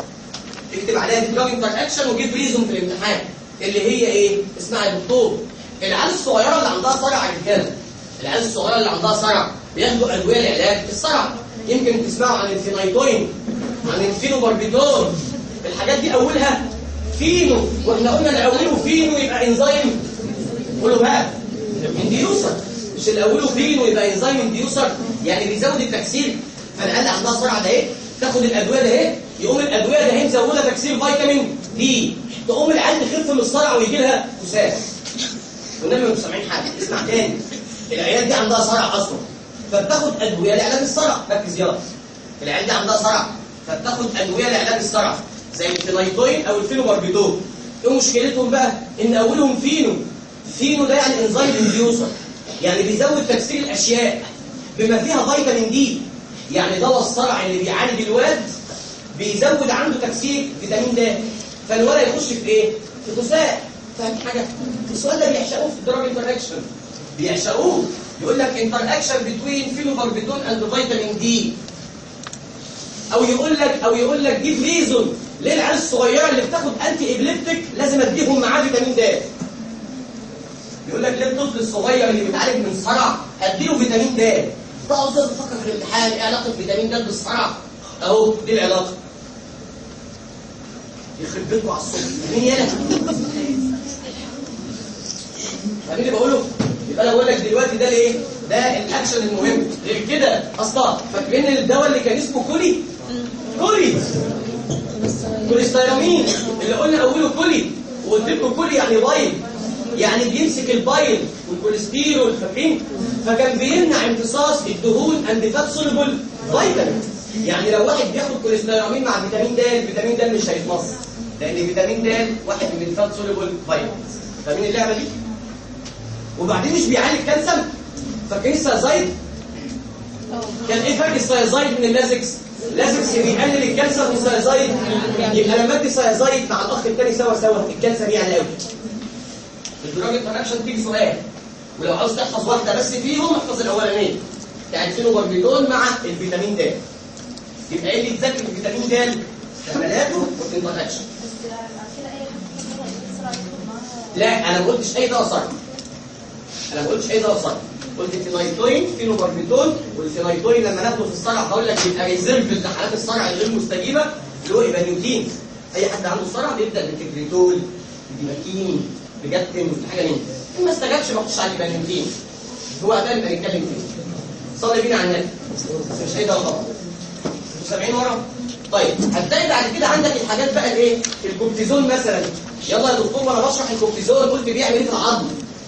اكتب عليها دراج انتراكشن وجيب ريزون في الامتحان اللي هي ايه اسمها يا دكتور العيال الصغيره اللي عندها صرع يا رجاله العيال الصغيره اللي عندها صرع بياخدوا ادويه لعلاج الصرع يمكن تسمعوا عن الفينايتوين عن الفينوباربيتول الحاجات دي اولها فينو واحنا قلنا اللي اوله فينو يبقى انزيم قولوا بقى انديوسر مش اللي اوله فينو يبقى انزيم انديوسر يعني بيزود التكسير فالعيال اللي عندها صرع ده ايه تاخد الادويه ده ايه يقوم الادويه ده ايه مزوده تكسير فيتامين دي تقوم العيال تخف من الصرع ويجي لها كساس والنبي مش سامعين حاجه اسمع تاني العيال دي عندها صرع اصلا فبتاخد ادويه لعلاج الصرع ركز يلا العيال دي عندها صرع فبتاخد ادويه لعلاج الصرع زي الفينايتوين او الفينوباربيتول ايه مشكلتهم بقى ان اولهم فينو فينو ده يعني انزيم انديوسر يعني بيزود تكسير الاشياء بما فيها فيتامين دي يعني دواء الصرع اللي بيعالج الواد بيزود عنده تكسير فيتامين د فالولد يخش في ايه في غثاء فاهم حاجه السؤال ده بيعشقوه في الدراج انتراكشن بيعشقوه يقول لك انتر اكشن بتوين فينوفاربيتون اند فيتامين دي او يقول لك او يقول لك جيب ريزون ليه العيال الصغيره اللي بتاخد انتي ابليبتيك لازم اديهم معاه فيتامين د يقول لك ليه الطفل الصغير اللي بيتعالج من صرع اديله فيتامين د تقعد تفكر في الامتحان ايه علاقه فيتامين د بالصرع اهو دي العلاقه يخرب بيتكم على الصبح مين يالا فاهمين اللي بقوله يبقى انا بقول لك دلوقتي ده الايه ده الاكشن المهم غير كده اصلا فاكرين الدواء اللي كان اسمه كولي كولي كوليستيرامين اللي قلنا اوله كولي وقلت لكم كولي يعني بايل يعني بيمسك البايل والكوليسترول فاكرين فكان بيمنع امتصاص الدهون اند فات سوليبل فيتامين يعني لو واحد بياخد كوليستيرامين مع فيتامين د الفيتامين د مش هيتمص لان فيتامين د واحد من الفات سوليبل فيتامينز فاهمين اللعبه دي وبعدين مش بيعالج كالسيوم فاكرين السيازايد كان ايه فرق السيازايد من اللازكس لازكس بيقلل الكالسيوم من السيازايد يبقى لما ادي السيازايد مع الاخ الثاني سوا سوا الكالسيوم يعلى قوي الدراج انتراكشن تيجي سؤال ولو عاوز تحفظ واحده بس فيهم احفظ الاولانيه بتاعت فينوباربيتول مع الفيتامين د يبقى ايه اللي يتذكر الفيتامين د استعمالاته والانتراكشن بس كده اي حاجه طبعا بسرعه يدخل معاها لا انا ما قلتش اي دواء صرف انا ما قلتش اي دواء صرف قلت فينايتوين فينوباربيتول والفينايتوين لما ناخده في الصرع هقول لك يبقى ريزيرف لحالات الصرع الغير مستجيبه اللي هو يبقى نيوتين اي حد عنده صرع بيبدا بتكريتول بديماكين بجاتين حاجه من دي ما استجابش ما اخش على البنيوتين هو ده اللي بنتكلم فيه صلي بينا على النبي بس مش اي دواء طبعا انتوا سامعين ورا طيب هتلاقي بعد كده عندك الحاجات بقى الايه الكورتيزون مثلا يلا يا دكتور وانا بشرح الكورتيزون قلت بيعمل ايه في العظم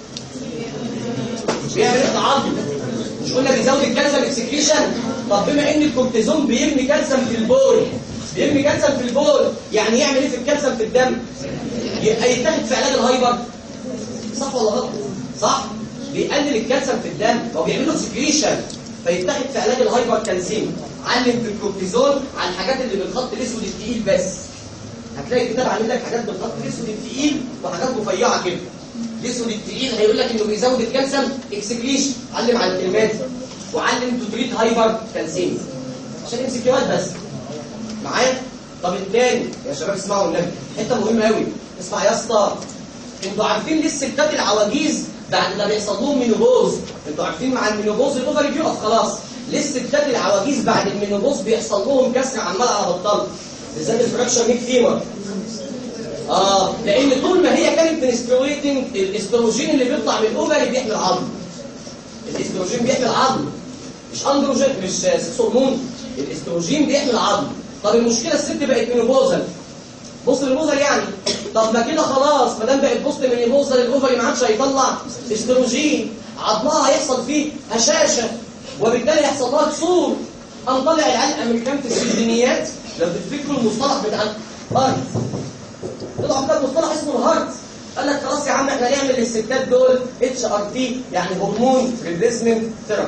بيعمل ايه في العظم مش قلنا بيزود الكالسيوم اكسكريشن طب بما ان الكورتيزون بيرمي كالسيوم في البول بيرمي كالسيوم في البول يعني يعمل ايه في الكالسيوم في الدم يبقى يتاخد في علاج الهايبر صح ولا غلط صح بيقلل الكالسيوم في الدم هو بيعمل له سكريشن فيتاخد في علاج الهايبر كالسيم علم في الكورتيزون على الحاجات اللي بالخط الاسود التقيل بس هتلاقي الكتاب عامل لك حاجات بالخط الاسود التقيل وحاجات رفيعه كده الاسود التقيل هيقول لك انه بيزود الكالسيوم اكسكريشن علم على الكلمات وعلم تو تريت هايبر كالسيم عشان امسك كيوات بس معايا طب الثاني يا شباب اسمعوا النبي حته مهمه قوي اسمع يا اسطى انتوا عارفين ليه الستات العواجيز بعد ما بيحصل لهم مينوبوز انتوا عارفين مع المينوبوز الاوفري بيقف خلاص ليه الستات العواجيز بعد المينوبوز بيحصل لهم كسر عمال على بطال بالذات الفراكشر ميك فيمر اه لان طول ما هي كانت منسترويتنج الاستروجين اللي بيطلع من الاوفري بيحمي العظم الاستروجين بيحمي العظم مش اندروجين مش سكس هرمون الاستروجين بيحمي العظم طب المشكله الست بقت مينوبوزل بص للبوزل يعني طب ما كده خلاص ما دام بقت بوست من البوزل الاوفري ما عادش هيطلع استروجين عظمها هيحصل فيه هشاشه وبالتالي يحصل لها كسور قام طلع العيال الامريكان في السجنيات لو تفتكروا المصطلح بتاع الهارت طلعوا كده مصطلح اسمه الهارت قال لك خلاص يا عم احنا نعمل للستات دول اتش ار تي يعني هرمون ريبليسمنت ثيرابي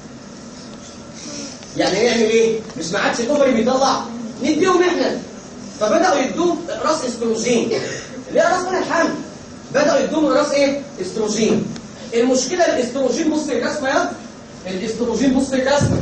يعني نعمل ايه مش ما عادش الاوفري بيطلع نديهم احنا فبداوا يدوم راس استروجين اللي هي راس من الحمل بداوا يدوم راس ايه استروجين المشكله الاستروجين بص الرسمه يا الاستروجين بص الرسمه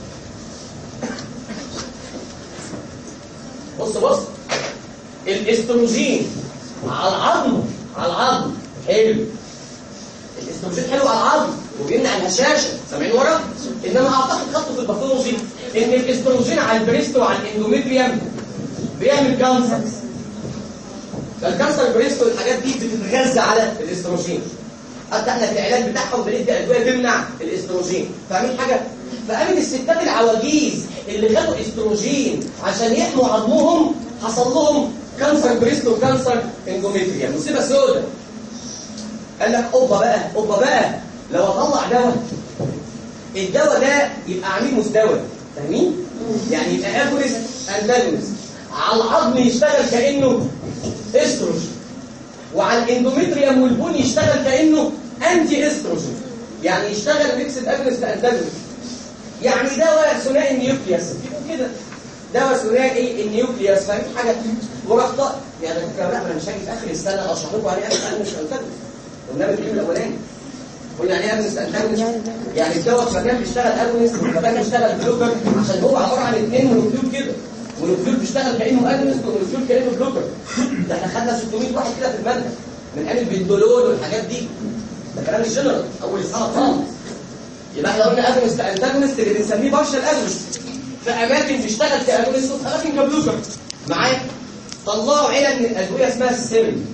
بص بص الاستروجين على العظم على العظم حلو الاستروجين حلو على العظم وبيمنع الهشاشه سامعين ورا انما اعتقد خدته في الباثولوجي ان الاستروجين على البريست وعلى الاندوميتريوم بيعمل كانسر فالكانسر بريست والحاجات دي بتتغذى على الاستروجين حتى احنا في العلاج بتاعهم بندي ادويه تمنع الاستروجين فاهمين حاجه فقامت الستات العواجيز اللي خدوا استروجين عشان يحموا عظمهم حصل لهم كانسر بريست وكانسر اندوميتريوم مصيبه سوداء قال لك اوبا بقى اوبا بقى لو اطلع دواء الدواء ده يبقى عميل مزدوج فاهمين يعني يبقى اجونست انداجونست على العظم يشتغل كانه استروجين وعلى الاندوميتريوم والبون يشتغل كانه انتي استروجين يعني يشتغل ميكسد اجونست انتاجونست يعني دواء ثنائي النيوكليوس يبقوا كده دواء ثنائي النيوكليوس فاهم حاجه ورقه يعني الفكره لا انا مش هاجي في اخر السنه اشرح لكم عليه اجونست انتاجونست قلنا في اليوم الاولاني قلنا يعني ايه اجونست انتاجونست يعني الدواء في مكان بيشتغل اجونست وفي مكان بيشتغل بلوكر عشان هو عباره عن اثنين مولكيول كده مولكيول بيشتغل كانه اجونست ومولكيول كانه بلوكر ده احنا خدنا 600 واحد كده في الماده من ايام البنتولول والحاجات دي ده كلام الجنرال اول سنه خالص يبقى احنا قلنا اجونست انتاجونست اللي بنسميه بارشال اجونست في اماكن بيشتغل كاجونست وفي اماكن كبلوكر معايا طلعوا عيله من الادويه اسمها السيرين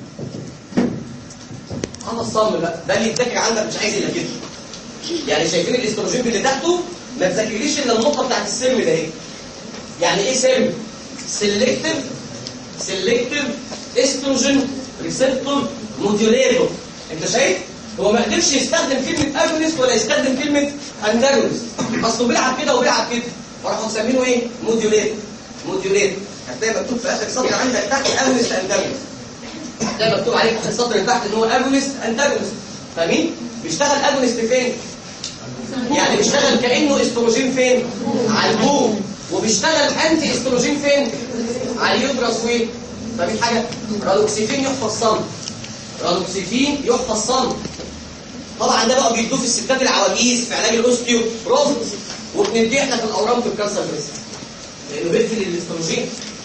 انا الصم بقى ده اللي يتذاكر عندك مش عايز الا كده يعني شايفين الاستروجين اللي تحته ما تذاكرليش الا النقطه بتاعت السيرم ده اهي يعني ايه سيرم سيلكتيف سيلكتيف استروجين ريسبتور موديوليتور انت شايف هو ما قدرش يستخدم كلمه اجونست ولا يستخدم كلمه انتاجونست اصله بيلعب كده وبيلعب كده فراحوا مسمينه ايه موديوليتور موديوليتور هتلاقي مكتوب في اخر سطر عندك تحت اجونست انتاجونست هتلاقي مكتوب عليك في السطر اللي تحت ان هو اجونست انتاجونست فاهمين بيشتغل اجونست فين يعني بيشتغل كانه استروجين فين على البوم وبيشتغل انتي استروجين فين على اليوترس وين فاهمين حاجه رادوكسيفين يحفظ صم رادوكسيفين يحفظ صم طبعا ده بقى بيدوه في الستات العواجيز في علاج الاوستيو روفت وبنديه احنا في الاورام في الكانسر بريست لانه بيقتل الاستروجين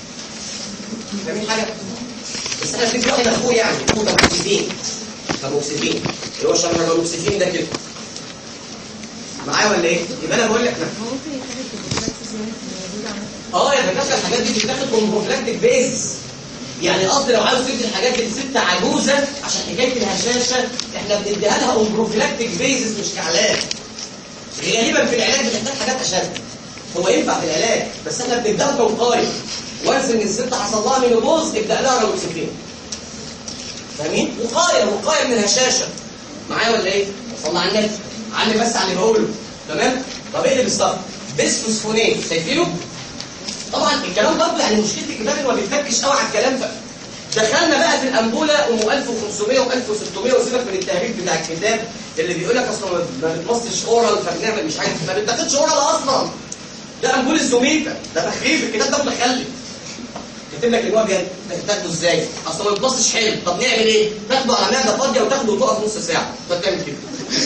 فاهمين حاجه بس احنا بندي واحد اخوه يعني اخوه تاموكسيفين تاموكسيفين اللي هو شبه التاموكسيفين ده كده معايا ولا ايه؟ يبقى انا بقول لك هو ممكن يتاخد بالبراكتس يعني موجود عندنا اه يا دكاتره الحاجات دي بتتاخد كونفلاكتيك بيز يعني قصدي لو عاوز تدي الحاجات دي لست عجوزه عشان حكايه الهشاشه احنا بنديها لها اون بروفيلاكتيك بيزز مش كعلاج غالبا في العلاج بنحتاج حاجات اشد هو ينفع في العلاج بس احنا بنبداها كوقايه وانس ان الست حصل لها مينوبوز ابدا لها روكسيفين فاهمين؟ وقايه وقايه من الهشاشه معايا ولا ايه؟ صلى على النبي علم بس على اللي بقوله تمام؟ طب ايه اللي بيصطفى؟ بسفوسفونات شايفينه؟ طبعا الكلام برضه يعني مشكله الكتاب انه ما بيتفكش قوي على الكلام ده دخلنا بقى في الانبوله ام 1500 و1600 وسيبك من التهريج بتاع الكتاب اللي بيقول لك اصلا ما بتمصش اورال فبنعمل مش عارف ما بتاخدش اورال اصلا ده امبول الزوميتا ده تخريف الكتاب ده متخلف كاتب لك ان هو بيان تاخده ازاي اصلا ما بتمصش حلو طب نعمل ايه تاخده على معده فاضيه وتاخده وتقف نص ساعه فتعمل كده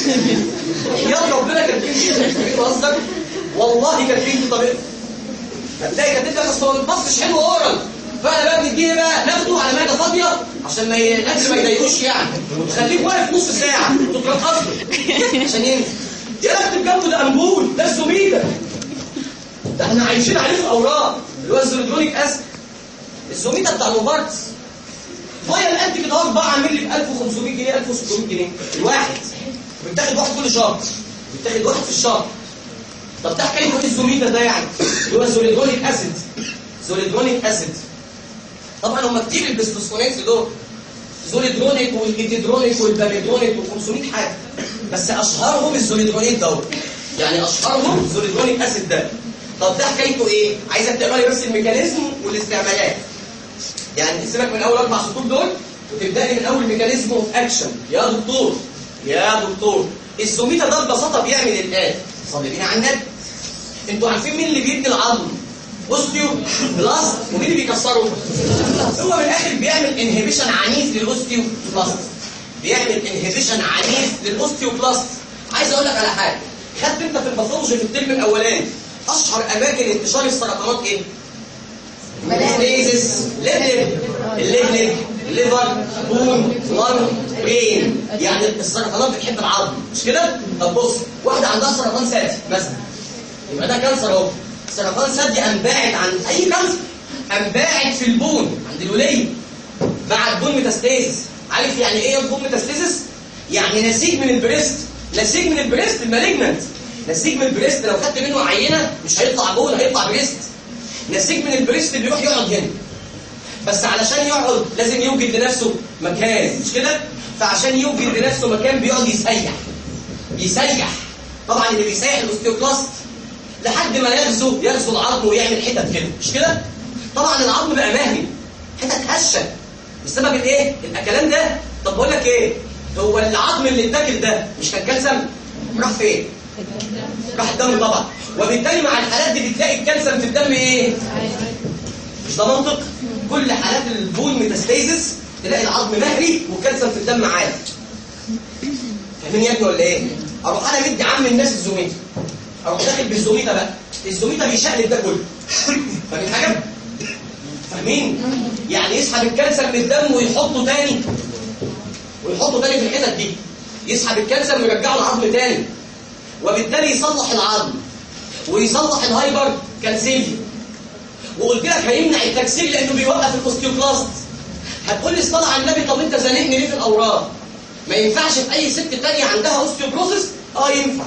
يا ربنا كاتبين كده قصدك والله كاتبين في طريقه هتلاقي كاتب لك اصل هو البص حلو اورال فانا بقى بنديه بقى ناخده على معده فاضيه عشان ما ي- الاكل ما يضايقوش يعني وتخليك واقف نص ساعه وتترقص له عشان ينزل يا اكتب جنبه ده امبول ده الزوميدا ده احنا عايشين عليه في الاوراق اللي هو الزوليدرونيك اسيد الزوميدا بتاع نوفارتس فايل قد كده اهو بقى عامل لي ب 1500 جنيه 1600 جنيه الواحد بتاخد واحد كل شهر بتاخد واحد في الشهر طب ده حكايه ايه الزوميدا ده يعني اللي هو زوليدرونيك اسيد زوليدرونيك اسيد طبعا هم كتير البسفوسفونات دول زوليدرونيك والايتيدرونيك والباميدرونيك و500 حاجه بس اشهرهم الزوليدرونيك دول يعني اشهرهم زوليدرونيك اسيد ده طب ده حكايته ايه عايزك تقرا لي بس الميكانيزم والاستعمالات يعني سيبك من اول اربع سطور دول وتبدا لي من اول ميكانيزم اوف اكشن يا دكتور يا دكتور الزوميتا ده ببساطه بيعمل الان صلي بينا على النبي انتوا عارفين مين اللي بيبني العظم اوستيو بلاست ومين اللي بيكسره هو من الاخر بيعمل انهبيشن عنيف للاوستيو بلاست بيعمل انهبيشن عنيف للاوستيو بلاست عايز اقول لك على حاجه خدت انت في الباثولوجي في الترم الاولاني اشهر اماكن انتشار السرطانات ايه ماليزيس ليفلب الليفلب ليفر بون لان برين يعني السرطانات بتحب العظم مش كده طب بص واحده عندها سرطان ثدي مثلا يبقى ده كانسر اهو سرطان ثدي انباعد عن اي كانسر انباعد في البون عند الوليه مع البون ميتاستيزس عارف يعني ايه البون ميتاستيزس يعني نسيج من البريست نسيج من البريست المالجنت نسيج من البريست لو خدت منه عينه مش هيطلع بون هيطلع بريست نسيج من البريست بيروح يقعد هنا بس علشان يقعد لازم يوجد لنفسه مكان مش كده فعشان يوجد لنفسه مكان بيقعد يسيح يسيح طبعا اللي بيسيح الاوستيوكلاست لحد ما يغزو يغزو العظم ويعمل حتت كده مش كده طبعا العظم بقى مهري حتت هشه بسبب الايه الاكلان ده طب بقول لك ايه هو العظم اللي اتاكل ده مش كان كالسيوم راح فين راح الدم طبعا وبالتالي مع الحالات دي بتلاقي الكالسيوم في الدم ايه مش ده منطق كل حالات البون ميتاستيزس تلاقي العظم مهري والكالسيوم في الدم عالي فاهمين يا ابني ولا ايه اروح انا مدي عم الناس الزوميتا اروح داخل بالزوميتا بقى الزوميتا بيشقلب ده كله فاهمين حاجه فاهمين يعني يسحب الكالسيوم من الدم ويحطه تاني ويحطه تاني في الحتت دي يسحب الكالسيوم ويرجعه العظم تاني وبالتالي يصلح العظم ويصلح الهايبر كالسيليوم وقلت لك هيمنع التكسير لانه بيوقف الاوستيوكلاست هتقول لي اصطلع على النبي طب انت زنقني ليه في الاوراق ما ينفعش في اي ست تانية عندها اوستيوبروسيس اه ينفع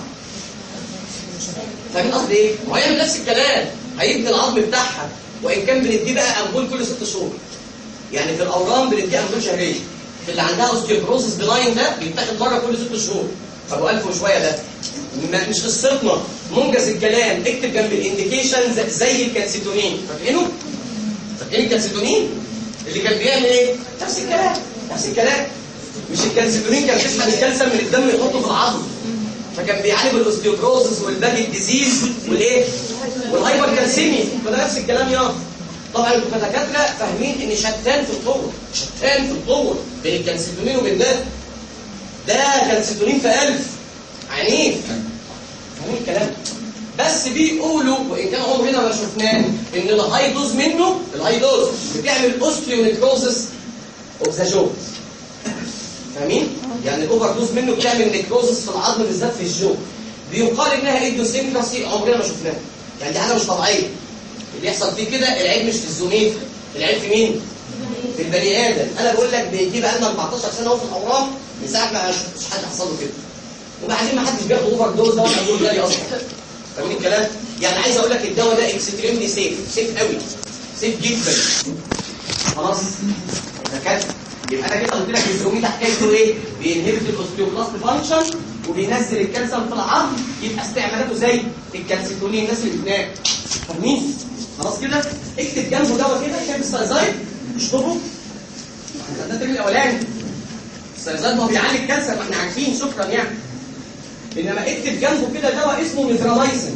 فاهمين قصدي ايه؟ هو هيعمل نفس الكلام هيبني العظم بتاعها وان كان بنديه بقى امبول كل ست شهور يعني في الاورام بنديه امبول شهريه في اللي عندها اوستيوبروسيس بناين ده بيتاخد مره كل ست شهور ابو الف وشويه ده ما- مش قصتنا منجز الكلام اكتب جنب الانديكيشنز زي الكالسيتونين فاكرينه؟ فاكرين الكالسيتونين؟ اللي كان بيعمل ايه؟ نفس الكلام نفس الكلام مش الكالسيتونين كان بيسحب الكالسيوم من الدم يحطه في العظم فكان بيعالج الاوستيوبروسيس والباجي ديزيز والايه؟ والهايبر كالسيميا فده نفس الكلام يا طبعا انتوا كدكاتره فاهمين ان شتان في القوه شتان في القوه بين الكالسيتونين وبين ده ده كالسيتونين في ألف عنيف فاهمين الكلام بس بيقولوا وان كان عمرنا ما شفناه ان الهاي دوز منه الهاي دوز بتعمل اوستيونيكروزس اوف ذا جو فاهمين؟ يعني الاوفر دوز منه بتعمل نيكروزس في العظم بالذات في الجو بيقال انها ايدوسينكراسي عمرنا ما شفناها يعني دي حاجه مش طبيعيه اللي يحصل فيه كده العيب مش في الزوميت العيب في مين؟ في البني ادم انا بقول لك بيجي بقى لنا 14 سنه اهو في الاورام من ساعه ما شفتش حد حصل له كده وبعدين ما حدش بياخد اوفر دوز ده ولا بيقول جالي اصلا فاهمين الكلام؟ يعني عايز اقول لك الدواء ده اكستريملي سيف سيف قوي سيف جدا خلاص دكاتره يبقى انا كده قلت لك الزوميتا حكايته ايه؟ بينهبت الاوستيوبلاست فانكشن وبينزل الكالسيوم في العظم يبقى استعمالاته زي الكالسيتونين الناس اللي هناك فاهمين؟ خلاص كده اكتب جنبه دواء كده شايف السايزايد اشطبه احنا خدناه الترم الاولاني السايزايد ما هو بيعالج الكالسيوم احنا عارفين شكرا يعني انما اكتب جنبه كده دواء اسمه ميزرامايسين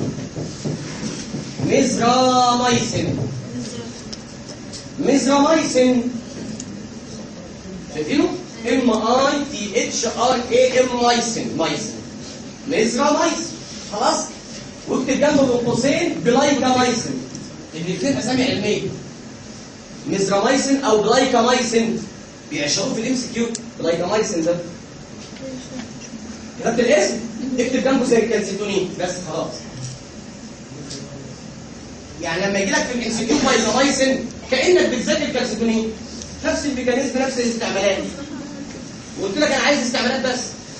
ميزرامايسين ميزرامايسين شايفينه؟ ام اي تي اتش ار اي ام مايسين مايسين ميزرامايسين خلاص واكتب جنبه بين قوسين بلايكامايسين الاثنين اسامي علميه ميزرامايسين او بلايكامايسين بيعشقوه في الام سي كيو بلايكامايسين ده كتبت الاسم اكتب جنبه زي الكالسيتونين بس خلاص يعني لما يجي لك في الام سي كيو بلايكامايسين كانك بتذاكر الكالسيتونين نفس الميكانيزم نفس الاستعمالات وقلت لك انا عايز استعمالات بس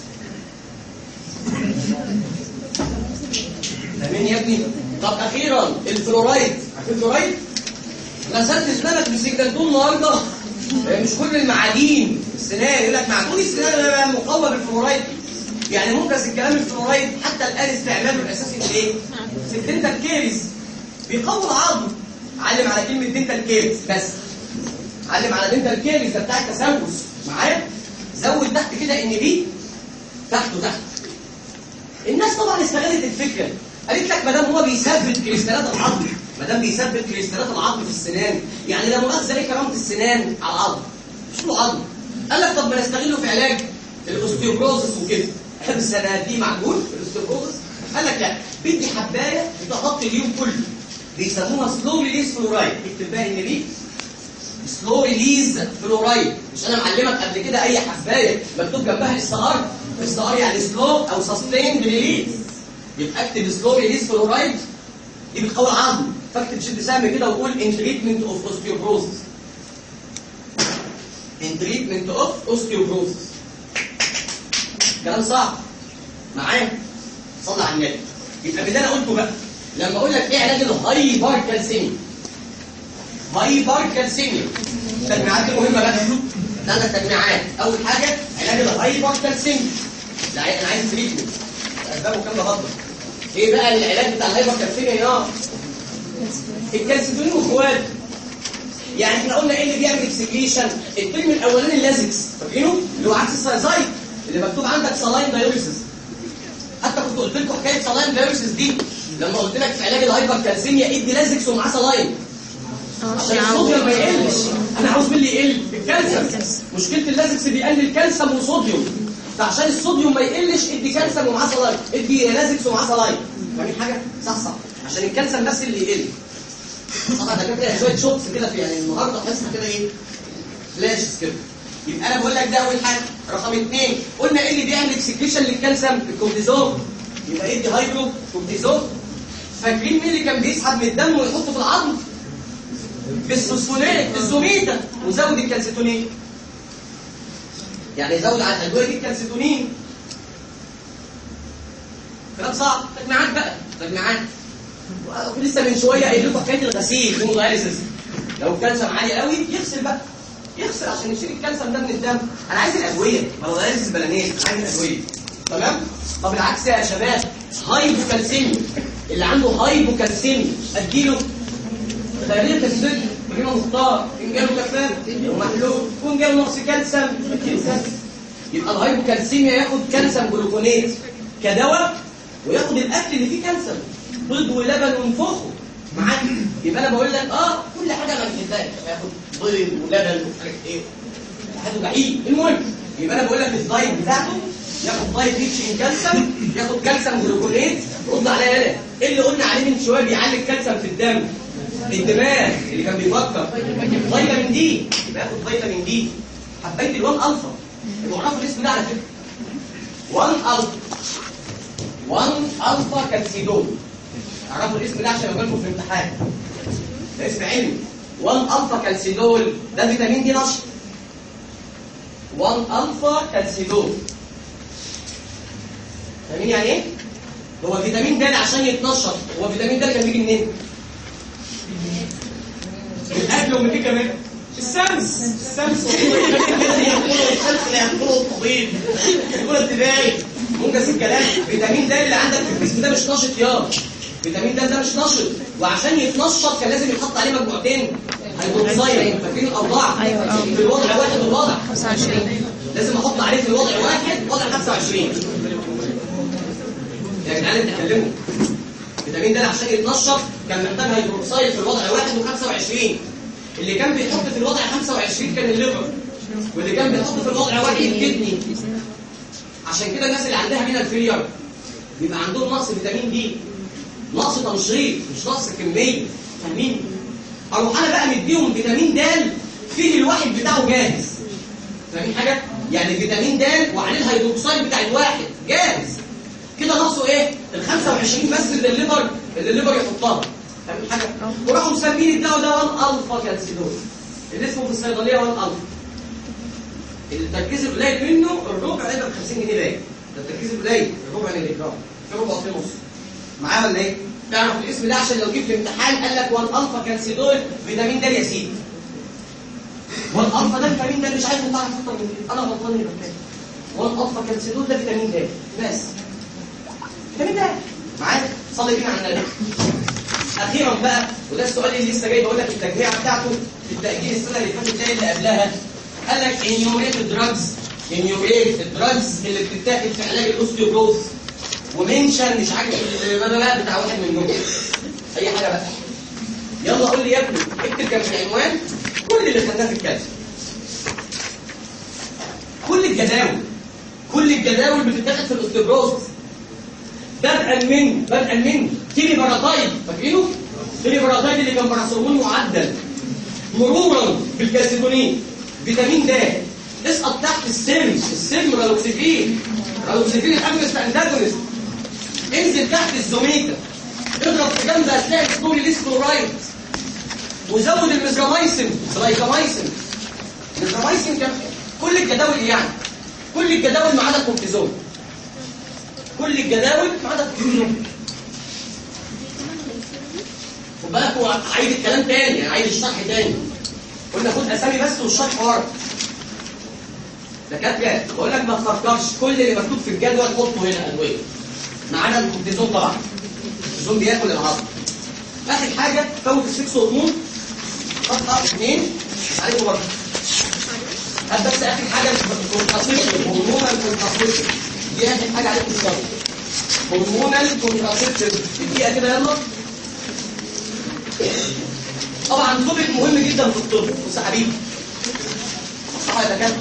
فاهمين يا ابني طب اخيرا الفلورايد عارفين الفلورايد غسلت اسنانك بسجنتون النهارده آه، مش كل المعادين السنان يقول لك معجون السنان مقوى بالفلورايد يعني منجز الكلام الفلورايد حتى الان استعماله الاساسي في ايه؟ في الدنتال كيرز بيقوي العظم علم على كلمه دنتال كيرز بس علم على دنتال كيرز ده بتاع التسوس معايا زود تحت كده ان بي تحته تحت الناس طبعا استغلت الفكره قالت لك ما دام هو بيثبت كريستالات العظم ما دام بيثبت كريستالات العظم في السنان يعني لا مؤاخذه ايه كرامه السنان على العظم مش له عظم قال لك طب ما نستغله في علاج الاوستيوبروزس وكده بس انا دي معجون الاوستيوبروزس قال لك لا بدي حبايه بتغطي اليوم كله بيسموها سلو ريليز فلورايد اكتب بقى ان دي سلو ريليز فلورايد مش انا معلمك قبل كده اي حبايه مكتوب جنبها اس ار اس ار يعني سلو او سستيند ريليز يبقى اكتب سلو ريليز فلورايد دي بتقوي العظم فاكتب شد سهم كده وقول ان تريتمنت اوف اوستيوبروزس ان تريتمنت اوف اوستيوبروزس كلام صعب معايا صلى على النبي يبقى باللي انا قلته بقى لما اقول لك ايه علاج الهايبر كالسيميا هايبر كالسيميا التجميعات دي مهمه بقى ده عندك تجميعات اول حاجه علاج الهايبر كالسيميا لا انا عايز تريتمنت اسبابه كام لغضه ايه بقى العلاج بتاع الهايبر كالسيميا يا الكالسيتونين واخواته يعني احنا قلنا ايه اللي بيعمل اكسكريشن الترم الاولاني اللازكس فاكرينه اللي هو عكس السايزايد اللي مكتوب عندك سلاين دايوريسيس حتى كنت قلت لكم حكايه سلاين دايوريسيس دي لما قلت لك في علاج الهايبر كالسيميا ادي لازكس ومعاه سلاين عشان الصوديوم ما يقلش انا عاوز مين اللي يقل الكالسيوم مشكله اللازكس بيقلل كالسيوم وصوديوم فعشان الصوديوم ما يقلش ادي كالسيوم ومعاه سلاين ادي لازكس ومعاه سلاين فاهمين حاجه صح صح عشان الكالسيوم بس اللي يقل طبعا ده كده شويه شوكس كده في يعني النهارده حصه كده ايه فلاشز كده يبقى انا بقول لك ده اول حاجه رقم اثنين قلنا ايه اللي بيعمل اكسكريشن للكالسيوم الكورتيزون يبقى ادي هايدرو كورتيزون فاكرين مين اللي كان بيسحب من الدم ويحطه في العظم بالسوسفونات الزوميتا وزود الكالسيتونين يعني زود على الادويه دي الكالسيتونين كلام صعب تجميعات بقى تجميعات لسه من شويه قايل لكم حكايه الغسيل هيمودايليسيس لو الكالسيوم عالي قوي يغسل بقى يغسل عشان يشيل الكالسيوم ده من الدم انا عايز الادويه ما هو دايليسيس بلانيه عايز الادويه تمام طب العكس يا شباب هايبوكالسيميا اللي عنده هايبوكالسيميا اديله تغيير كالسيوم بجيبه مختار ان جاله كفاف ومحلول يكون جاله نقص كالسيوم اديله كالسيوم يبقى الهايبوكالسيميا ياخد كالسيوم جلوكونات كدواء وياخد الاكل اللي فيه كالسيوم بيض ولبن وينفخه معاك يبقى انا بقول لك اه كل حاجه ما بتحبهاش ياخد بيض ولبن ومش عارف ايه حاجه بعيد المهم يبقى انا بقول لك الدايت بتاعته ياخد دايت ريتش ان كالسيوم ياخد كالسيوم جلوكونات رد عليا انا ايه اللي قلنا عليه من شويه بيعلي الكالسيوم في الدم الدماغ اللي كان بيفكر فيتامين دي يبقى ياخد فيتامين دي حبيت ال1 الفا يبقوا عرفوا الاسم ده على فكره 1 الفا 1 الفا كالسيدون اعرفوا الاسم ده عشان لكم في الامتحان ده اسم علمي 1 الفا كالسيدول ده فيتامين دي نشط 1 الفا كالسيدول فاهمين يعني ايه؟ هو فيتامين د عشان يتنشط هو فيتامين د كان بيجي منين؟ الاكل ومن ايه كمان؟ الشمس الشمس الشمس اللي هياكلوا الطبيب يقول ابتدائي ممكن الكلام فيتامين د اللي عندك في الجسم ده مش نشط يا فيتامين د ده مش نشط وعشان يتنشط كان لازم يتحط عليه مجموعتين هيدروكسيد فاكرين الاوضاع في الوضع واحد والوضع 25 لازم احط عليه في الوضع واحد وضع 25 يا جدعان انت تكلموا فيتامين د عشان يتنشط كان محتاج هيدروكسيد في الوضع واحد و25 اللي كان بيحط في الوضع 25 كان الليفر واللي كان بيحط في الوضع واحد الكدني عشان كده الناس اللي عندها هنا الفيلير بيبقى عندهم نقص فيتامين دي نقص تنشيط مش نقص كميه فاهمين اروح انا بقى مديهم فيتامين د فيه الواحد بتاعه جاهز فاهمين حاجه يعني فيتامين د وعليه الهيدروكسيد بتاع الواحد جاهز كده ناقصه ايه ال 25 بس اللي الليفر اللي الليفر يحطها فاهمين حاجه وراحوا مسمين الدواء ده 1 الفا كالسيدول اللي اسمه في الصيدليه 1 الفا التركيز القليل منه الربع هيبقى ب 50 جنيه باين ده التركيز القليل الربع مللي جرام في ربع في نص معاه ولا ايه؟ تعرف الاسم ده عشان لو جيت في امتحان قال لك 1 الفا كالسيدول فيتامين د يا سيدي 1 الفا ده فيتامين د مش عايز تعرف اكتر من كده انا غلطان اللي بتكلم 1 الفا كالسيدول ده فيتامين د بس فيتامين د معاك صلي بينا على النبي اخيرا بقى وده السؤال اللي لسه جاي بقول لك التجميعه بتاعته في التاجيل السنه اللي فاتت زي اللي قبلها قال لك انيوميت الدراجز انيوميت الدراجز اللي بتتاخد في علاج الاوستيوبروز ومنشن مش عارف البدلاء بتاع واحد منهم اي حاجه بقى يلا قول لي يا ابني اكتب كان في العنوان كل اللي خدناه في الكاتب كل الجداول كل الجداول بتتاخد في الاوستيوبروز بدءا من بدءا من تيري باراتايد فاكرينه؟ تيري باراتايد اللي كان باراسولمون معدل مرورا بالكالسيتونين فيتامين د اسقط تحت السم السم رالوكسيفين رالوكسيفين الامنست انتاجونست انزل تحت الزوميتا اضرب في جنب هتلاقي ستوري ليسكلورايد وزود الميزرامايسين سلايكامايسين الميزرامايسين كان كل الجداول يعني كل الجداول ما عدا الكورتيزون كل الجداول ما عدا الكورتيزون خد بالك هو عايز الكلام تاني يعني عايز الشرح تاني قلنا خد اسامي بس والشرح ورا دكاتره بقول لك ما تفكرش كل اللي مكتوب في الجدول حطه هنا ادويه ما عدا الكورتيزون طبعا الكورتيزون بياكل العظم اخر حاجه فوت السكس هرمون صفحه اثنين مش عليكم برضه هات بس اخر حاجه الكونتراسيبتيف هرمونال كونتراسيبتيف دي اخر حاجه عليكم الصبر هرمونال كونتراسيبتيف دقيقه كده يلا طبعا توبك مهم جدا في الطب بص يا حبيبي صح يا دكاتره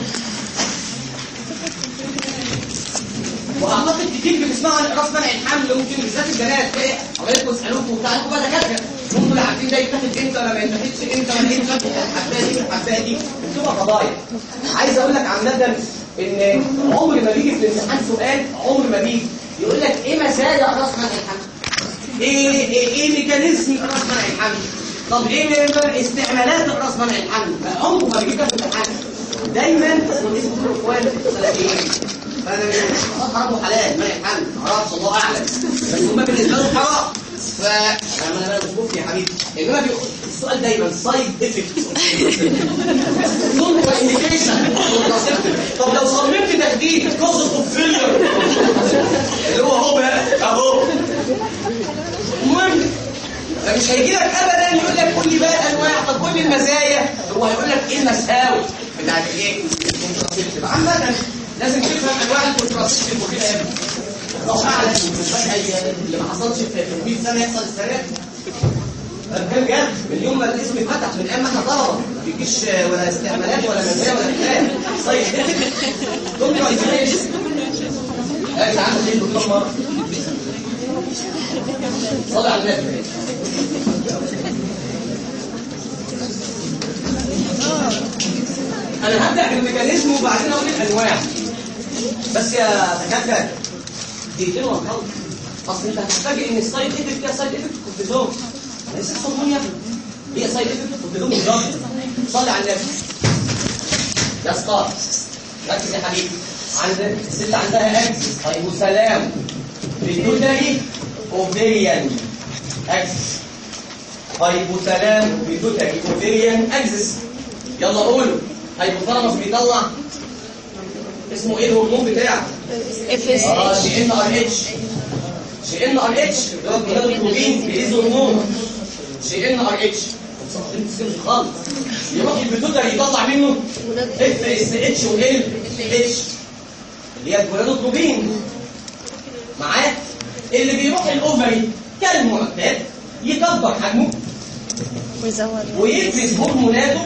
واعتقد كتير بتسمعوا عن اقراص منع الحمل ممكن بالذات البنات ايه حضراتكم اسالوكم وبتاع لكم بقى دكاتره انتوا اللي عارفين ده يتاخد امتى ولا ما يتاخدش امتى ولا ايه يتاخد الحبايه دي الحبايه دي بتبقى قضايا عايز اقول لك عامه ان عمر ما بيجي في الامتحان سؤال عمر ما بيجي يقول لك ايه مزايا اقراص منع الحمل؟ ايه ايه ايه ميكانيزم اقراص منع الحمل؟ طب ايه استعمالات اقراص منع الحمل؟ عمره ما بيجي في الامتحان دايما اسمه اخوان سلفيين فانا مش حرام وحلال منع الحمل ما اعرفش الله اعلم بس هم بالنسبه لهم حرام ف انا انا مش مفتي يا حبيبي انما بيقول السؤال دايما سايد افكت كونترا انديكيشن طب لو صممت تجديد كوز اوف فيلر اللي هو هو بقى اهو المهم فمش هيجي لك ابدا يقول لك قول لي بقى الانواع طب قول لي المزايا هو هيقول لك ايه المساوئ بتاعت ايه الكونتراسيبتيف عامه لازم تفهم انواع الكونتراسيبتيف وكده يا ابني الله اعلم فجاه اللي ما حصلش في 100 سنه يحصل السنه كان جد من يوم ما الاسم اتفتح من ايام ما احنا طلبه ما بيجيش ولا استعمالات ولا مزايا ولا كلام طيب كونتراسيبتيف لا تعالى ليه كل مره صلى على النبي انا هبدا بالميكانيزم وبعدين اقول الانواع بس يا دكاتره دقيقتين وهنخلص اصل انت هتتفاجئ ان السايد افكت فيها سايد افكت كورتيزون ليس هرمون يا ابني هي سايد افكت كورتيزون بالظبط صلي على النبي يا ستار ركز يا حبيبي عند الست عندها اكسس هايبوثالام بيتوتري اوفيريان اكسس هايبوثالام بيتوتري اوفيريان اكسس يلا قولوا هايبوثالاموس بيطلع اسمه ايه الهرمون بتاعه اف اس اه سي ان ار اتش سي ان ار اتش اللي هو جهاز البروتين بيز هرمون سي ان ار اتش خالص يروح البيتوتري يطلع منه اف اس اتش وال اتش اللي هي الجلوكوبين معاه اللي بيروح الاوفري كالمعتاد يكبر حجمه ويزود ويفرز هرموناته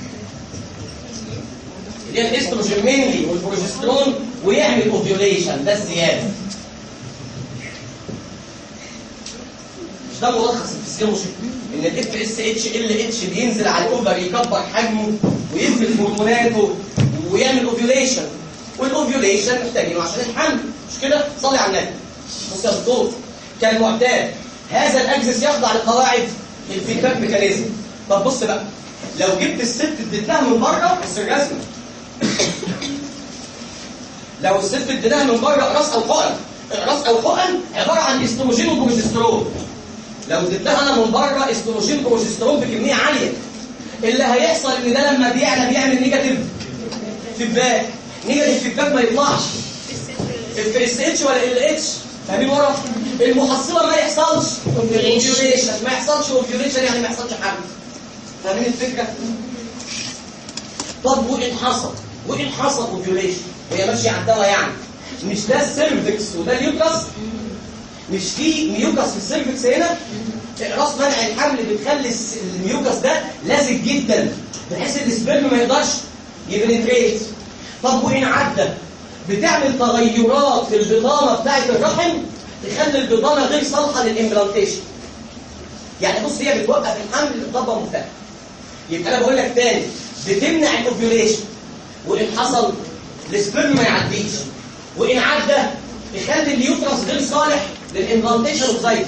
اللي هي الاستروجين مينلي والبروجسترون ويعمل اوفيوليشن ده الزياده مش ده ملخص الفسيولوجي ان الاف اس اتش ال اتش بينزل على الاوفر يكبر حجمه ويفرز هرموناته ويعمل اوفيوليشن والاوفيوليشن محتاجينه عشان الحمل مش كده صلي على النبي بص يا دكتور كان معتاد هذا الاكسس يخضع لقواعد الفيدباك ميكانيزم طب بص بقى لو جبت الست اديتها من بره بص الرسمه لو الست اديناها من بره اقراص او حقن اقراص او حقن عباره عن استروجين وبروجسترون لو اديتها انا من بره استروجين وبروجسترون بكميه عاليه اللي هيحصل ان ده لما بيعلى بيعمل نيجاتيف فيدباك نيجاتيف فيدباك ما يطلعش اف اس اتش ولا ال اتش فاهمين ورا المحصله ما يحصلش اوفيوليشن ما يحصلش اوفيوليشن يعني ما يحصلش حمل فاهمين الفكره طب وان حصل وان حصل اوفيوليشن وهي ماشيه على الدواء يعني مش ده السيرفكس وده اليوكس مش في ميوكس في السيرفكس هنا راس منع الحمل بتخلي الس- الميوكس ده لازق جدا بحيث السبرم ما يقدرش يبنتريت طب وان عدى بتعمل تغيرات في البطانه بتاعه الرحم تخلي البطانه غير صالحه للامبلانتيشن يعني بص هي بتوقف الحمل بضبه مفتاحه يبقى انا بقول لك تاني بتمنع الاوفيوليشن وان حصل السبرم ما يعديش وان عدى تخلي اليوترس غير صالح للامبلانتيشن اوف زايت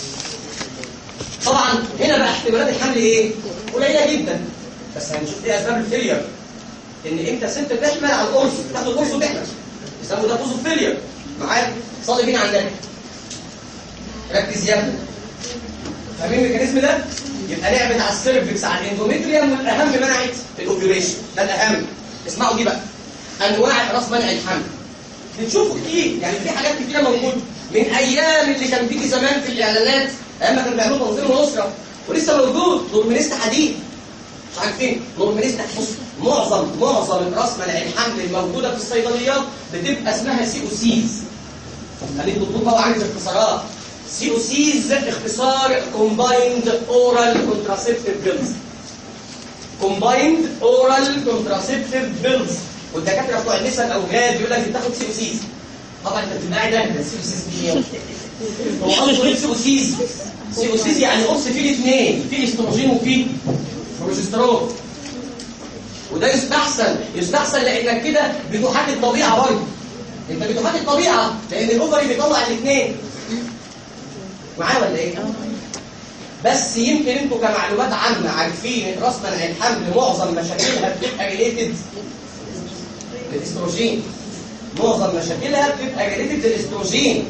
طبعا هنا بقى احتمالات الحمل ايه قليله جدا بس هنشوف ايه اسباب الفيلير ان امتى ست تحمل على القرص تاخد القرص وتحمل يسموا ده كوز فيلير معاك صلي بينا على النبي ركز يا ابني فاهمين الميكانيزم ده يبقى لعبت على السيرفكس على الاندوميتريوم والاهم منعت الاوفيوليشن ده الاهم اسمعوا دي بقى انواع راس منع الحمل بتشوفوا كتير يعني في حاجات كتيره موجوده من ايام اللي كان بتيجي زمان في الاعلانات ايام ما كانوا بيعملوا تنظيم ونصره ولسه موجود دورمينيست حديد مش عارفين نورماليست بص معظم معظم راس منع الحمل الموجوده في الصيدليات بتبقى اسمها سي او سيز خليك الدكتور طبعا عارف اختصارات سي او سيز اختصار كومبايند اورال كونتراسيبتيف بيلز كومبايند اورال كونتراسيبتيف بيلز والدكاتره بتوع النساء الاولاد يقول لك بتاخد سي او سيز طبعا انت بتبقى قاعد اهدى سي او سيز دي إيه؟ هو اصله ايه سي او سيز سي او سيز يعني قرص فيه الاثنين فيه استروجين وفيه بروجسترون وده يستحسن يستحسن لانك كده بتحاكي الطبيعه برضه انت بتحاكي الطبيعه لان الاوفري بيطلع الاثنين معايا ولا ايه بس يمكن انتوا كمعلومات عامه عارفين ان راس منع الحمل معظم مشاكلها بتبقى ريليتد للاستروجين معظم مشاكلها بتبقى ريليتد للاستروجين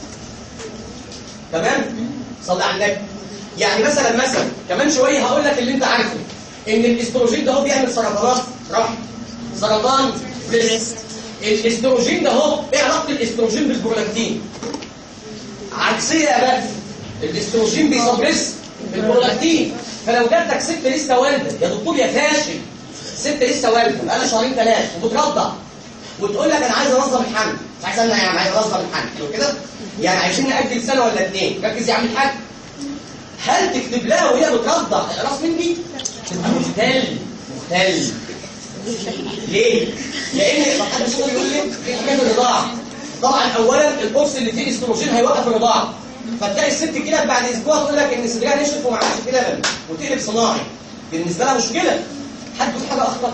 تمام صلي على النبي يعني مثلا مثلا كمان شويه هقول لك اللي انت عارفه ان الاستروجين ده هو بيعمل سرطانات رحم سرطان بريست الاستروجين ده هو ايه علاقه الاستروجين بالبرولاكتين عكسيه يا بقى الاستروجين بيسبرس البرولاكتين فلو جاتك ست لسه والده يا دكتور يا فاشل ست لسه والده بقالها شهرين ثلاثه وبترضع وتقول لك انا عايز انظم الحمل مش عايز انا يعني عايز انظم الحمل حلو كده يعني عايزين ناجل سنه ولا اثنين ركز يا عم الحاج هل تكتب لها وهي بترضع راس مني تبقى مختل مختل ليه لان حد صغير يقول لي في حكايه الرضاعه طبعا اولا القرص اللي فيه استروجين هيوقف الرضاعه فتلاقي الست كده بعد اسبوع تقول لك ان صدرها نشف وما عادش فيه لبن وتقلب صناعي بالنسبه لها مشكله حد يقول حاجه اخطر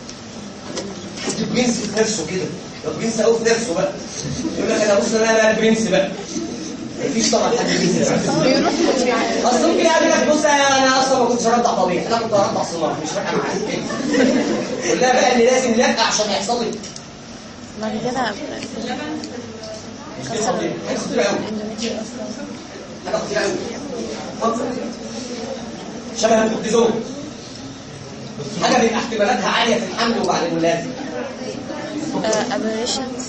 حد بينسى في نفسه كده طب بينسى قوي في نفسه بقى يقول لك انا بص انا بقى برنس بقى مفيش طبعا حد بينسى اصل ممكن يقول لك بص انا اصلا ما كنتش ارضع طبيعي انا كنت ارضع صناعي مش فارقه معايا قول لها بقى ان لازم لا عشان يحصل لي بعد كده حاجه خطيره قوي حاجه خطيره قوي فكر شبه الكورتيزون حاجه بيبقى احتمالاتها عاليه في الحمل وبعد الولاده ابريشنز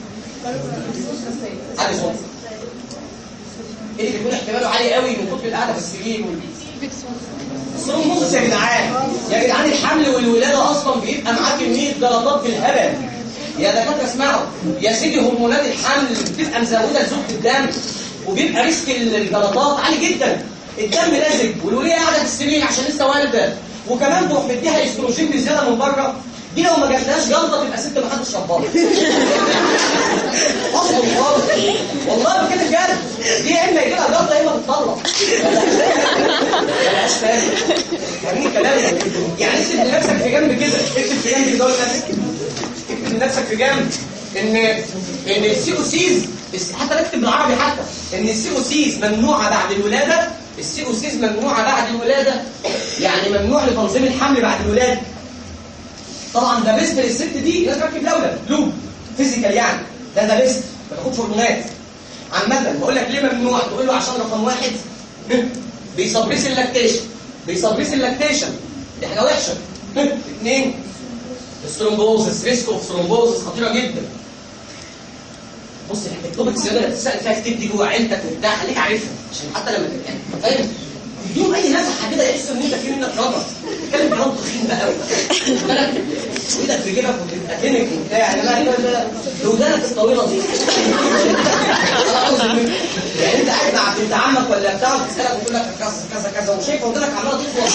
حاجه صوت ايه اللي بيكون احتماله عالي قوي من كتر القعده في السرير وال الثرومبوزس يا جدعان يا جدعان الحمل والولاده اصلا بيبقى معاه كميه جلطات بالهبل يا دكاتره اسمعوا يا سيدي هرمونات الحمل بتبقى مزوده لزوجة الدم وبيبقى ريسك الجلطات عالي جدا الدم لازق والوليه قاعده في السرير عشان لسه والده وكمان تروح مديها استروجين بزياده من بره دي لو ما جاتلهاش جلطه تبقى ست ما حدش شربها اصلا خالص والله بكده بجد دي يا اما يجي لها جلطه يا اما تتطلق ملهاش فاهم فاهمين الكلام ده؟ يعني اكتب لنفسك في جنب كده اكتب في جنب كده قول لنفسك اكتب لنفسك في جنب ان ان السي او سيز حتى نكتب بالعربي حتى ان السي او سيز ممنوعه بعد الولاده السي او سيز ممنوعه بعد الولاده يعني ممنوع لتنظيم الحمل بعد الولاده طبعا ده بيست للست دي لازم تركب لولب لوب فيزيكال يعني ده ده بيست ما تاخدش هرمونات عامة بقول لك ليه ممنوع تقول له عشان رقم واحد بيسبريس اللاكتيشن بيسبريس اللاكتيشن دي حاجه وحشه اثنين الثرومبوزس ريسك اوف ثرومبوزس خطيره جدا بص التوبكس اللي انا بتسال فيها كتير دي جوه عيلتك وبتاع خليك عارفها عشان حتى لما تتكلم فاهم بدون اي نزعه كده يحس ان انت في منك رضا تتكلم كلام تخين بقى قوي بالك وايدك في جيبك وتبقى تنك وبتاع يعني لا لا لا ودانك الطويله دي يعني انت قاعد مع بنت عمك ولا بتاع وتسالك وتقول لك كذا كذا كذا وشايفه ودانك عماله تطول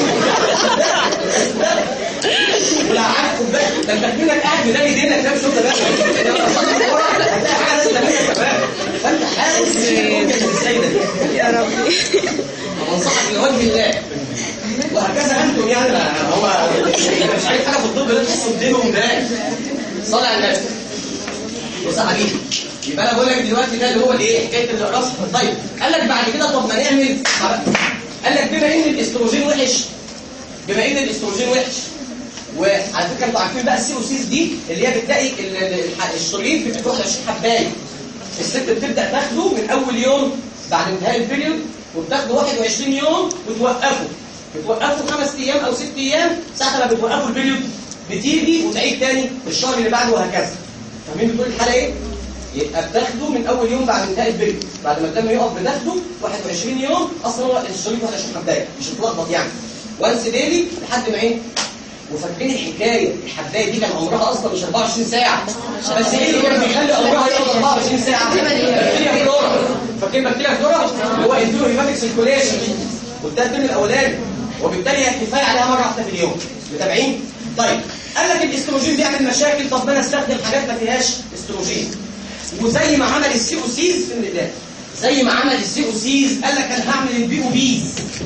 ولا عارف خد بالك ده انت منك قاعد مداري دينك ده مش واخد بالك هتلاقي حاجه لازم تعملها كمان فانت حاسس ممكن السيده دي يا ربي وانصحك لوجه الله وهكذا انتم يعني ما هو مش عارف حاجه في الطب ده تحسوا بدينهم ده صلى على النبي بص يا حبيبي يبقى انا بقول لك دلوقتي ده اللي هو الايه حكايه الراس طيب قال لك بعد كده طب ما نعمل قال لك بما ان الاستروجين وحش بما ان الاستروجين وحش وعلى فكره انتوا عارفين بقى السي او سيز دي اللي هي بتلاقي ال- ال- الشريط بتروح 20 حبايه الست بتبدا تاخده من اول يوم بعد انتهاء البريود وبتاخده 21 يوم وتوقفه بتوقفه خمس ايام او ست ايام ساعه ما بتوقفوا البريود بتيجي وتعيد تاني الشهر اللي بعده وهكذا فاهمين بتقول الحاله ايه؟ يبقى بتاخده من اول يوم بعد انتهاء البريود بعد ما الدم يقف بتاخده 21 يوم اصلا هو الشريط 21 حبايه مش هتلخبط يعني وانس ديلي لحد ما ايه وفاكرين الحكايه الحبايه دي كان عمرها اصلا مش 24 ساعه بس ايه اللي كان بيخلي عمرها يقعد 24 ساعه بكتيريا فلورا فاكرين بكتيريا فلورا اللي هو انترو هيباتيك سيركوليشن وده الترم الاولاني وبالتالي هي كفايه عليها مره واحده في اليوم متابعين طيب قال لك الاستروجين بيعمل مشاكل طب ما انا استخدم حاجات ما فيهاش استروجين وزي ما عمل السي او سيز في البدايه زي ما عمل السي او سيز قال لك انا هعمل البي او بيز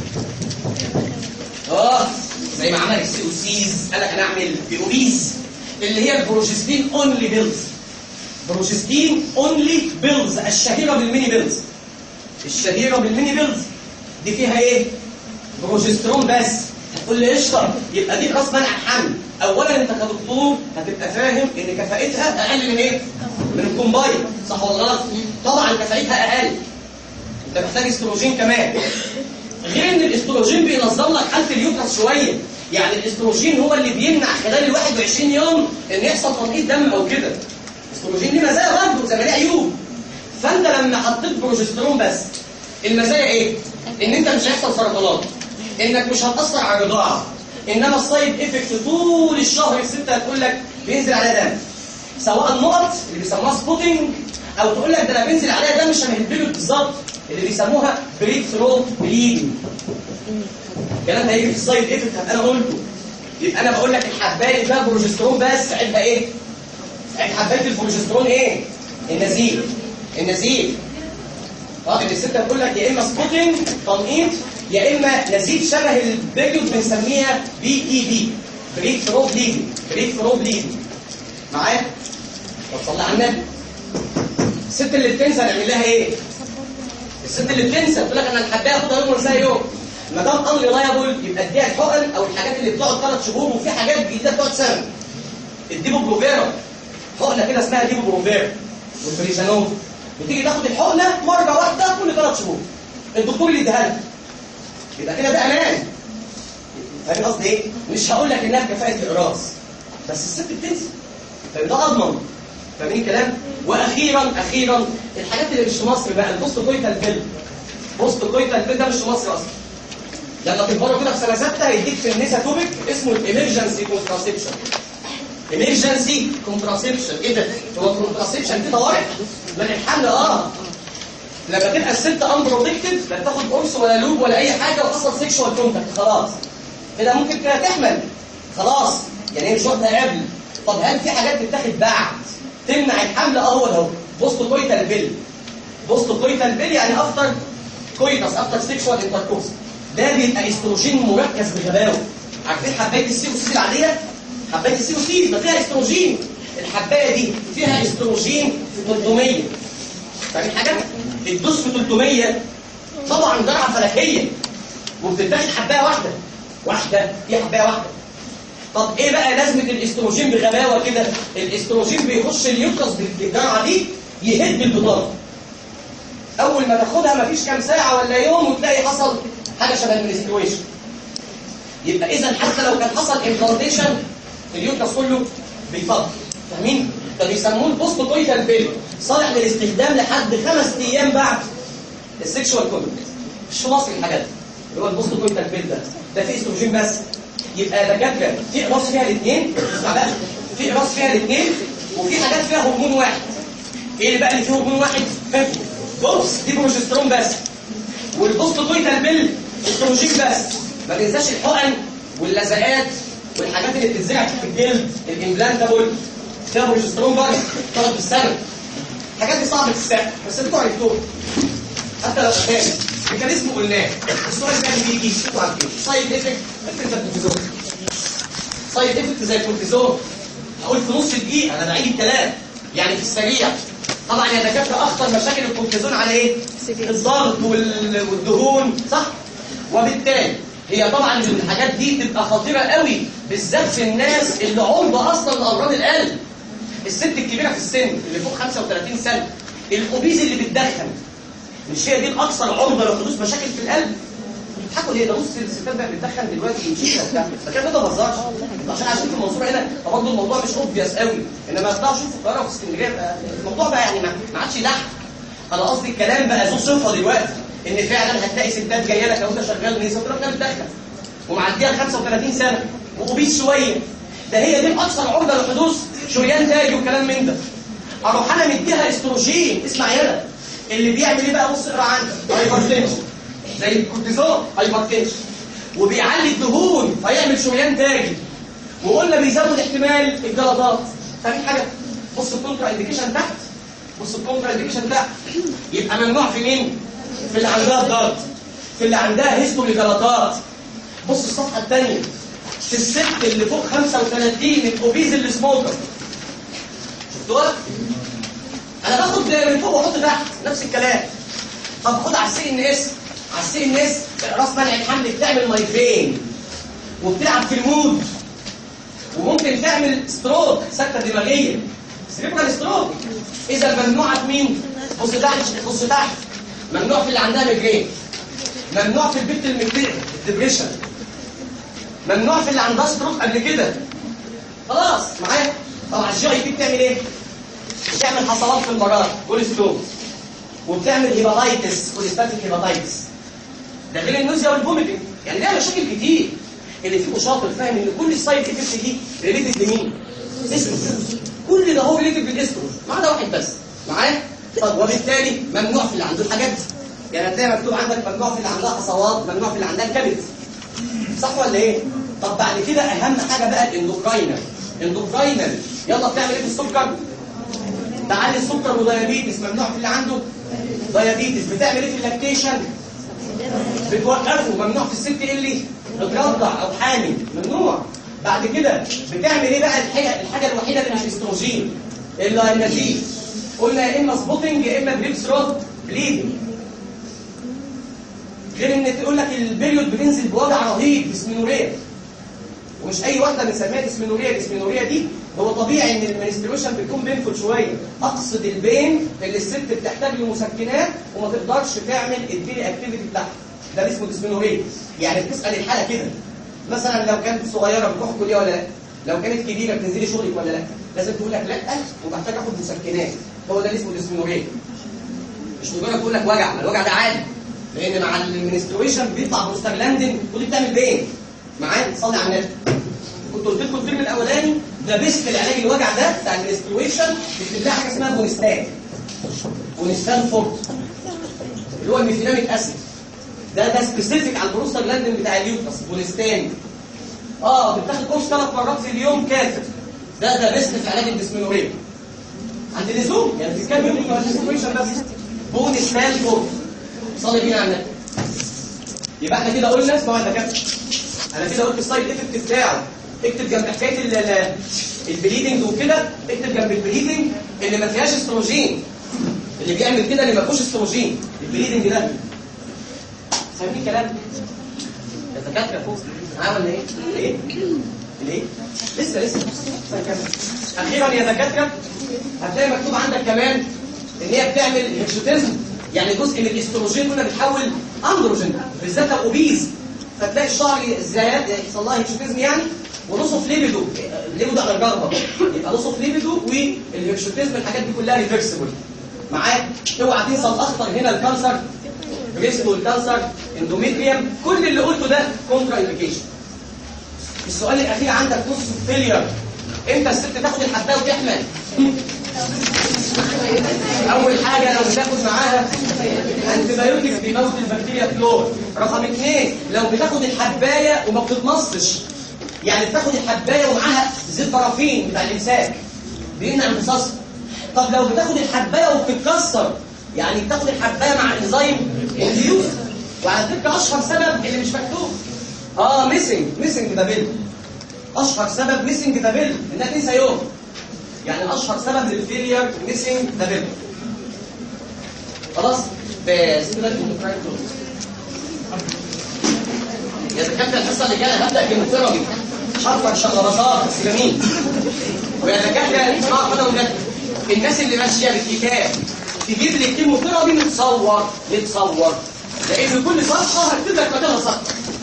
اه زي ما عمل السي او سيز قال لك انا اعمل بي او بيز اللي هي البروجستين اونلي بيلز بروجستين اونلي بيلز الشهيره بالميني بيلز الشهيره بالميني بيلز دي فيها ايه بروجسترون بس هتقول لي قشطه يبقى دي راس منع الحمل اولا انت كدكتور هتبقى فاهم ان كفاءتها اقل من ايه من الكومباين صح ولا غلط طبعا كفاءتها اقل انت محتاج استروجين كمان غير ان الاستروجين بينظم لك حاله اليوترس شويه يعني الاستروجين هو اللي بيمنع خلال ال 21 يوم ان يحصل تنقيط دم او كده الاستروجين ليه مزايا برضه زي ما ليه عيوب فانت لما حطيت بروجسترون بس المزايا ايه ان انت مش هيحصل سرطانات انك مش هتاثر على الرضاعه انما السايد افكت طول الشهر الستة هتقول لك بينزل عليها دم سواء النقط اللي بيسموها سبوتنج او تقول لك ده انا بينزل عليها دم شبه البيلوت بالظبط اللي بيسموها بريك ثرو بليدنج الكلام ده هيجي في السايد افكت هبقى انا قلته يبقى انا بقول لك الحبايه ده بروجسترون بس ساعتها ايه؟ ساعتها حبايه البروجسترون ايه؟ النزيف النزيف اه ان الست بتقول لك يا اما سبوتنج تنقيط يا اما نزيف شبه البيريود بنسميها بي اي بي بريك ثرو بليدنج بريك ثرو بليدنج معايا؟ طب صلي على النبي الست اللي بتنسى نعمل لها ايه؟ الست اللي بتنسى تقول لك انا الحبايه اخدها يوم ولا يوم ما دام ان ريلايبل يبقى اديها الحقن او الحاجات اللي بتقعد ثلاث شهور وفي حاجات جديده بتقعد سنه الديبو بروفيرا حقنه كده اسمها ديبو بروفيرا والبريشانوف بتيجي تاخد الحقنه مره واحده كل ثلاث شهور الدكتور اللي اداها لك يبقى كده ده امان فاهم قصدي ايه؟ مش هقول لك انها كفاءه اقراص بس الست بتنسى فده اضمن فاهمين الكلام؟ واخيرا اخيرا الحاجات اللي مش في مصر بقى البوست كويتال بيل بوست كويتال بيل ده مش في مصر اصلا لما تكبروا كده في سنه سته هيديك في النسا توبيك اسمه الامرجنسي كونتراسبشن امرجنسي كونتراسبشن ايه ده؟ هو كونتراسبشن دي طوارئ من الحمل اه لما تبقى الست انبروتكتد لا تاخد قرص ولا لوب ولا اي حاجه وحصل سيكشوال كونتاكت خلاص كده ممكن كده تحمل خلاص يعني هي مش وقتها قبل طب هل في حاجات بتتاخد بعد تمنع الحمل اه هو ده بوست كويتال بيل بوست كويتال بيل يعني افتر كويتس افتر سيكشوال انتركورس ده بيبقى استروجين مركز بغباوه عارفين حبايه السي او سي العاديه حبايه السي او سي ده فيها استروجين الحبايه دي فيها استروجين في 300 فاهم حاجه الدوس في 300 طبعا جرعه فلكيه وبتتاخد حبايه واحده واحده دي حبايه واحده طب ايه بقى لازمه الاستروجين بغباوه كده الاستروجين بيخش اليوترس بالجرعه دي يهد البطانه اول ما تاخدها مفيش كام ساعه ولا يوم وتلاقي حصل حاجه شبه المنسترويشن يبقى اذا حتى لو كان حصل امبلانتيشن اليوترس كله بيفضل فاهمين ده بيسموه البوست كويتال بيل صالح للاستخدام لحد خمس ايام بعد السكشوال كونتاكت مش في مصر الحاجات دي اللي هو البوست كويتال بيل ده ده فيه استروجين بس يبقى دكاتره في اقراص فيها الاثنين اسمع بقى في اقراص فيها الاثنين وفي حاجات فيها هرمون واحد ايه اللي بقى اللي فيه هرمون واحد بوبس دي بروجسترون بس والبوست كويتال بيل استروجين بس ما تنساش الحقن واللزقات والحاجات اللي بتتزرع في الجلد الامبلانتابل فيها بروجسترون برضه تقعد بالسنه الحاجات دي صعبه تستحمل بس انتوا عرفتوها حتى لو فاهم ميكانيزم قلناه السؤال ده بيجي انتوا عارفين سايد افكت افكت زي الكورتيزون سايد افكت زي الكورتيزون هقول في نص دقيقه انا بعيد الكلام يعني في السريع طبعا يا دكاتره اخطر مشاكل الكورتيزون على ايه؟ الضغط وال- والدهون صح؟ وبالتالي هي طبعا الحاجات دي تبقى خطيره قوي بالذات في الناس اللي عرضه اصلا لامراض القلب الست الكبيره في السن اللي فوق 35 سنه الاوبيز اللي بتدخن مش هي دي الاكثر عرضه لحدوث مشاكل في القلب بتضحكوا ليه ده بص الستات بقى بتدخن دلوقتي يمشي وبتاع فكان ده ما بهزرش عشان عشان في المنصوره هنا برضه الموضوع مش اوبفيس قوي انما تطلعوا شوفوا في القاهره وفي اسكندريه بقى الموضوع بقى يعني ما ما عادش لحن انا قصدي الكلام بقى ذو صفه دلوقتي ان فعلا هتلاقي ستات جايه لك لو انت شغال نسا تروح بتدخن ومعديها 35 سنه واوبيس شويه ده هي دي الاكثر عرضه لحدوث شريان تاجي وكلام من ده اروح انا مديها استروجين اسمع يلا اللي بيعمل ايه بقى بص اقرا عندك هايبرتنشن زي الكورتيزون هايبرتنشن وبيعلي الدهون فيعمل شريان تاجي وقلنا بيزود احتمال الجلطات فاهم حاجه بص الكونترا انديكيشن تحت بص الكونترا انديكيشن تحت يبقى ممنوع في مين في اللي عندها ضغط في اللي عندها هيستوري جلطات بص الصفحه الثانيه في الست اللي فوق 35 الاوبيز اللي سموكر شفتوها انا باخد من فوق واحط تحت نفس الكلام طب خد على السي ان اس على السي ان اس راس منع الحمل بتعمل مايجرين وبتلعب في المود وممكن تعمل ستروك سكته دماغيه سيريبرال ستروك اذا ممنوعه في مين بص تحت بص تحت ممنوع في اللي عندها ميجرين ممنوع في البنت المكتئبه الدبريشن ممنوع في اللي عندها ستروك قبل كده خلاص معايا طبعا الجي اي بي بتعمل ايه بتعمل حصوات في المرار كوليسترول وبتعمل هيباتايتس كوليستاتيك هيباتايتس ده غير النوزيا والفوميتنج يعني ليها مشاكل كتير اللي فيه شاطر فاهم ان كل السايد افكتس دي ريليتد لمين؟ استروجين كل ده هو ريليتد بالاستروجين ما عدا واحد بس معايا؟ طب وبالتالي ممنوع في اللي عنده الحاجات دي يعني هتلاقي مكتوب عندك ممنوع في اللي عندها حصوات ممنوع في اللي عندها الكبد صح ولا ايه؟ طب بعد كده اهم حاجه بقى الاندوكراينال اندوكراينال يلا بتعمل ايه في السكر؟ تعلي السكر وديابيتس ممنوع في اللي عنده ديابيتس بتعمل ايه في اللاكتيشن؟ بتوقفه ممنوع في الست اللي بترضع او حامل ممنوع بعد كده بتعمل ايه بقى الحاجه الحاجه الوحيده اللي مش استروجين الا النزيف قلنا يا اما سبوتنج يا اما بريبس رود بليدنج غير ان تقول لك البريود بتنزل بوجع رهيب ديسمينوريا ومش اي واحده بنسميها ديسمينوريا ديسمينوريا دي هو طبيعي ان المنستريشن بتكون بينفل شويه اقصد البين اللي الست بتحتاج لمسكنات وما تقدرش تعمل الديلي اكتيفيتي بتاعها ده اسمه ديسمينوريا يعني بتسال الحاله كده مثلا لو كانت صغيره بتروح كليه ولا لا لو كانت كبيره بتنزلي شغلك ولا لا لازم تقول لك لا ومحتاج اخد مسكنات هو ده اللي اسمه ديسمينوريا مش مجرد تقول لك وجع ما الوجع ده عادي لان مع المنستريشن بيطلع بروستاجلاندين ودي بتعمل بين معايا صلي على النبي كنت قلت لكم الفيلم الاولاني ده بيست العلاج الوجع ده بتاع المنستريشن بيكتب لها حاجه اسمها بونستان بونستان فورت اللي هو الميثيلاميك اسيد ده ده سبيسيفيك على البروستاجلاندين بتاع اليوترس بونستان اه بتاخد كورس ثلاث مرات في اليوم كافر ده ده بيست في علاج الديسمينوريا عند اللزوم يعني في كام يوم بتوع الديسمينوريشن بس بونستان فورت صلي بينا على النبي يبقى احنا كده قلنا اسمعوا يا دكاتره انا كده قلت السايد افكت بتاعه اكتب جنب حكايه ال- ال- البليدنج وكده اكتب جنب البليدنج اللي ما فيهاش استروجين اللي بيعمل كده اللي ما فيهوش استروجين البليدنج ده فاهمين كلام يا دكاتره فوق معايا ولا ايه؟ ايه؟ ليه؟ لسه لسه استنى كمل. اخيرا يا دكاتره هتلاقي مكتوب عندك كمان ان هي بتعمل هيرشوتيزم يعني جزء من الاستروجين كنا بتحول اندروجين بالذات لو اوبيز فتلاقي الشعر زاد يحصل لها هيرشوتيزم يعني ونصف ليبيدو ليبيدو على الجربه يبقى نصف ليبيدو والهيرشوتيزم الحاجات دي كلها ريفرسبل معايا اوعى تنسى الاخطر هنا الكانسر بريست والكانسر اندوميتريوم كل اللي قلته ده كونترا انديكيشن السؤال الاخير عندك نص فيلير امتى الست تاخد الحبايه وتحمل اول حاجه لو بتاخد معاها انتبيوتكس بيموت البكتيريا فلور رقم اثنين لو بتاخد الحبايه وما بتتمصش يعني بتاخد الحبايه ومعاها زيت بارافين بتاع الامساك بيمنع امتصاصها طب لو بتاخد الحبايه وبتتكسر يعني بتاخد الحبايه مع انزيم انديوس وعلى فكره اشهر سبب اللي مش مكتوب اه ميسنج ميسنج ده بيل اشهر سبب ميسنج ده بيل انها تنسى يوم يعني اشهر سبب للفيلير ميسنج ده بيل خلاص بس كده الديمقراطية كلوز. يا دكاتره الحصه اللي جايه هبدا كيموثيرابي حرفك شغرشات بس جميل ويا دكاتره اسمعوا كده ولاد الناس اللي ماشيه بالكتاب تجيب لي كيموثيرابي متصور متصور لان كل صفحه هكتب لك مكانها صفحه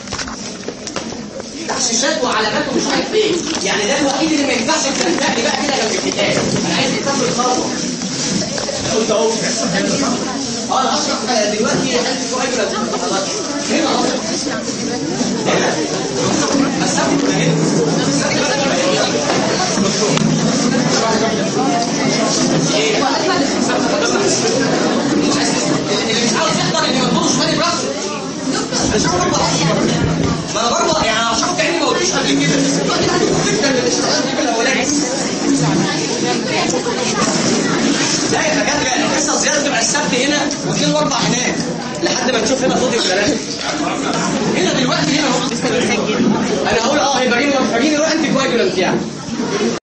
تحشيشات وعلامات ومش عارف ايه يعني ده الوحيد اللي ما ينفعش تنتهي بقى كده جنب الكتاب انا عايز الكتاب يتصور قلت اهو اه انا هشرح دلوقتي انتي كواجولانت خلاص هنا اهو هنا بس هنا اللي مش عاوز يحضر اللي ما تبصش مالي براسه مش عارف برضه ما انا برضه يعني هشرحه كاني ما قلتوش قبل كده دلوقتي بعد الفكره اللي اشتغلت في الاولاني لا يا دكاتره الحصه زياده تبقى السبت هنا واثنين واربع هناك لحد ما نشوف هنا فاضي ولا لا هنا دلوقتي هنا اهو انا هقول اه هيبقى فاجين روح انت كواجولانت يعني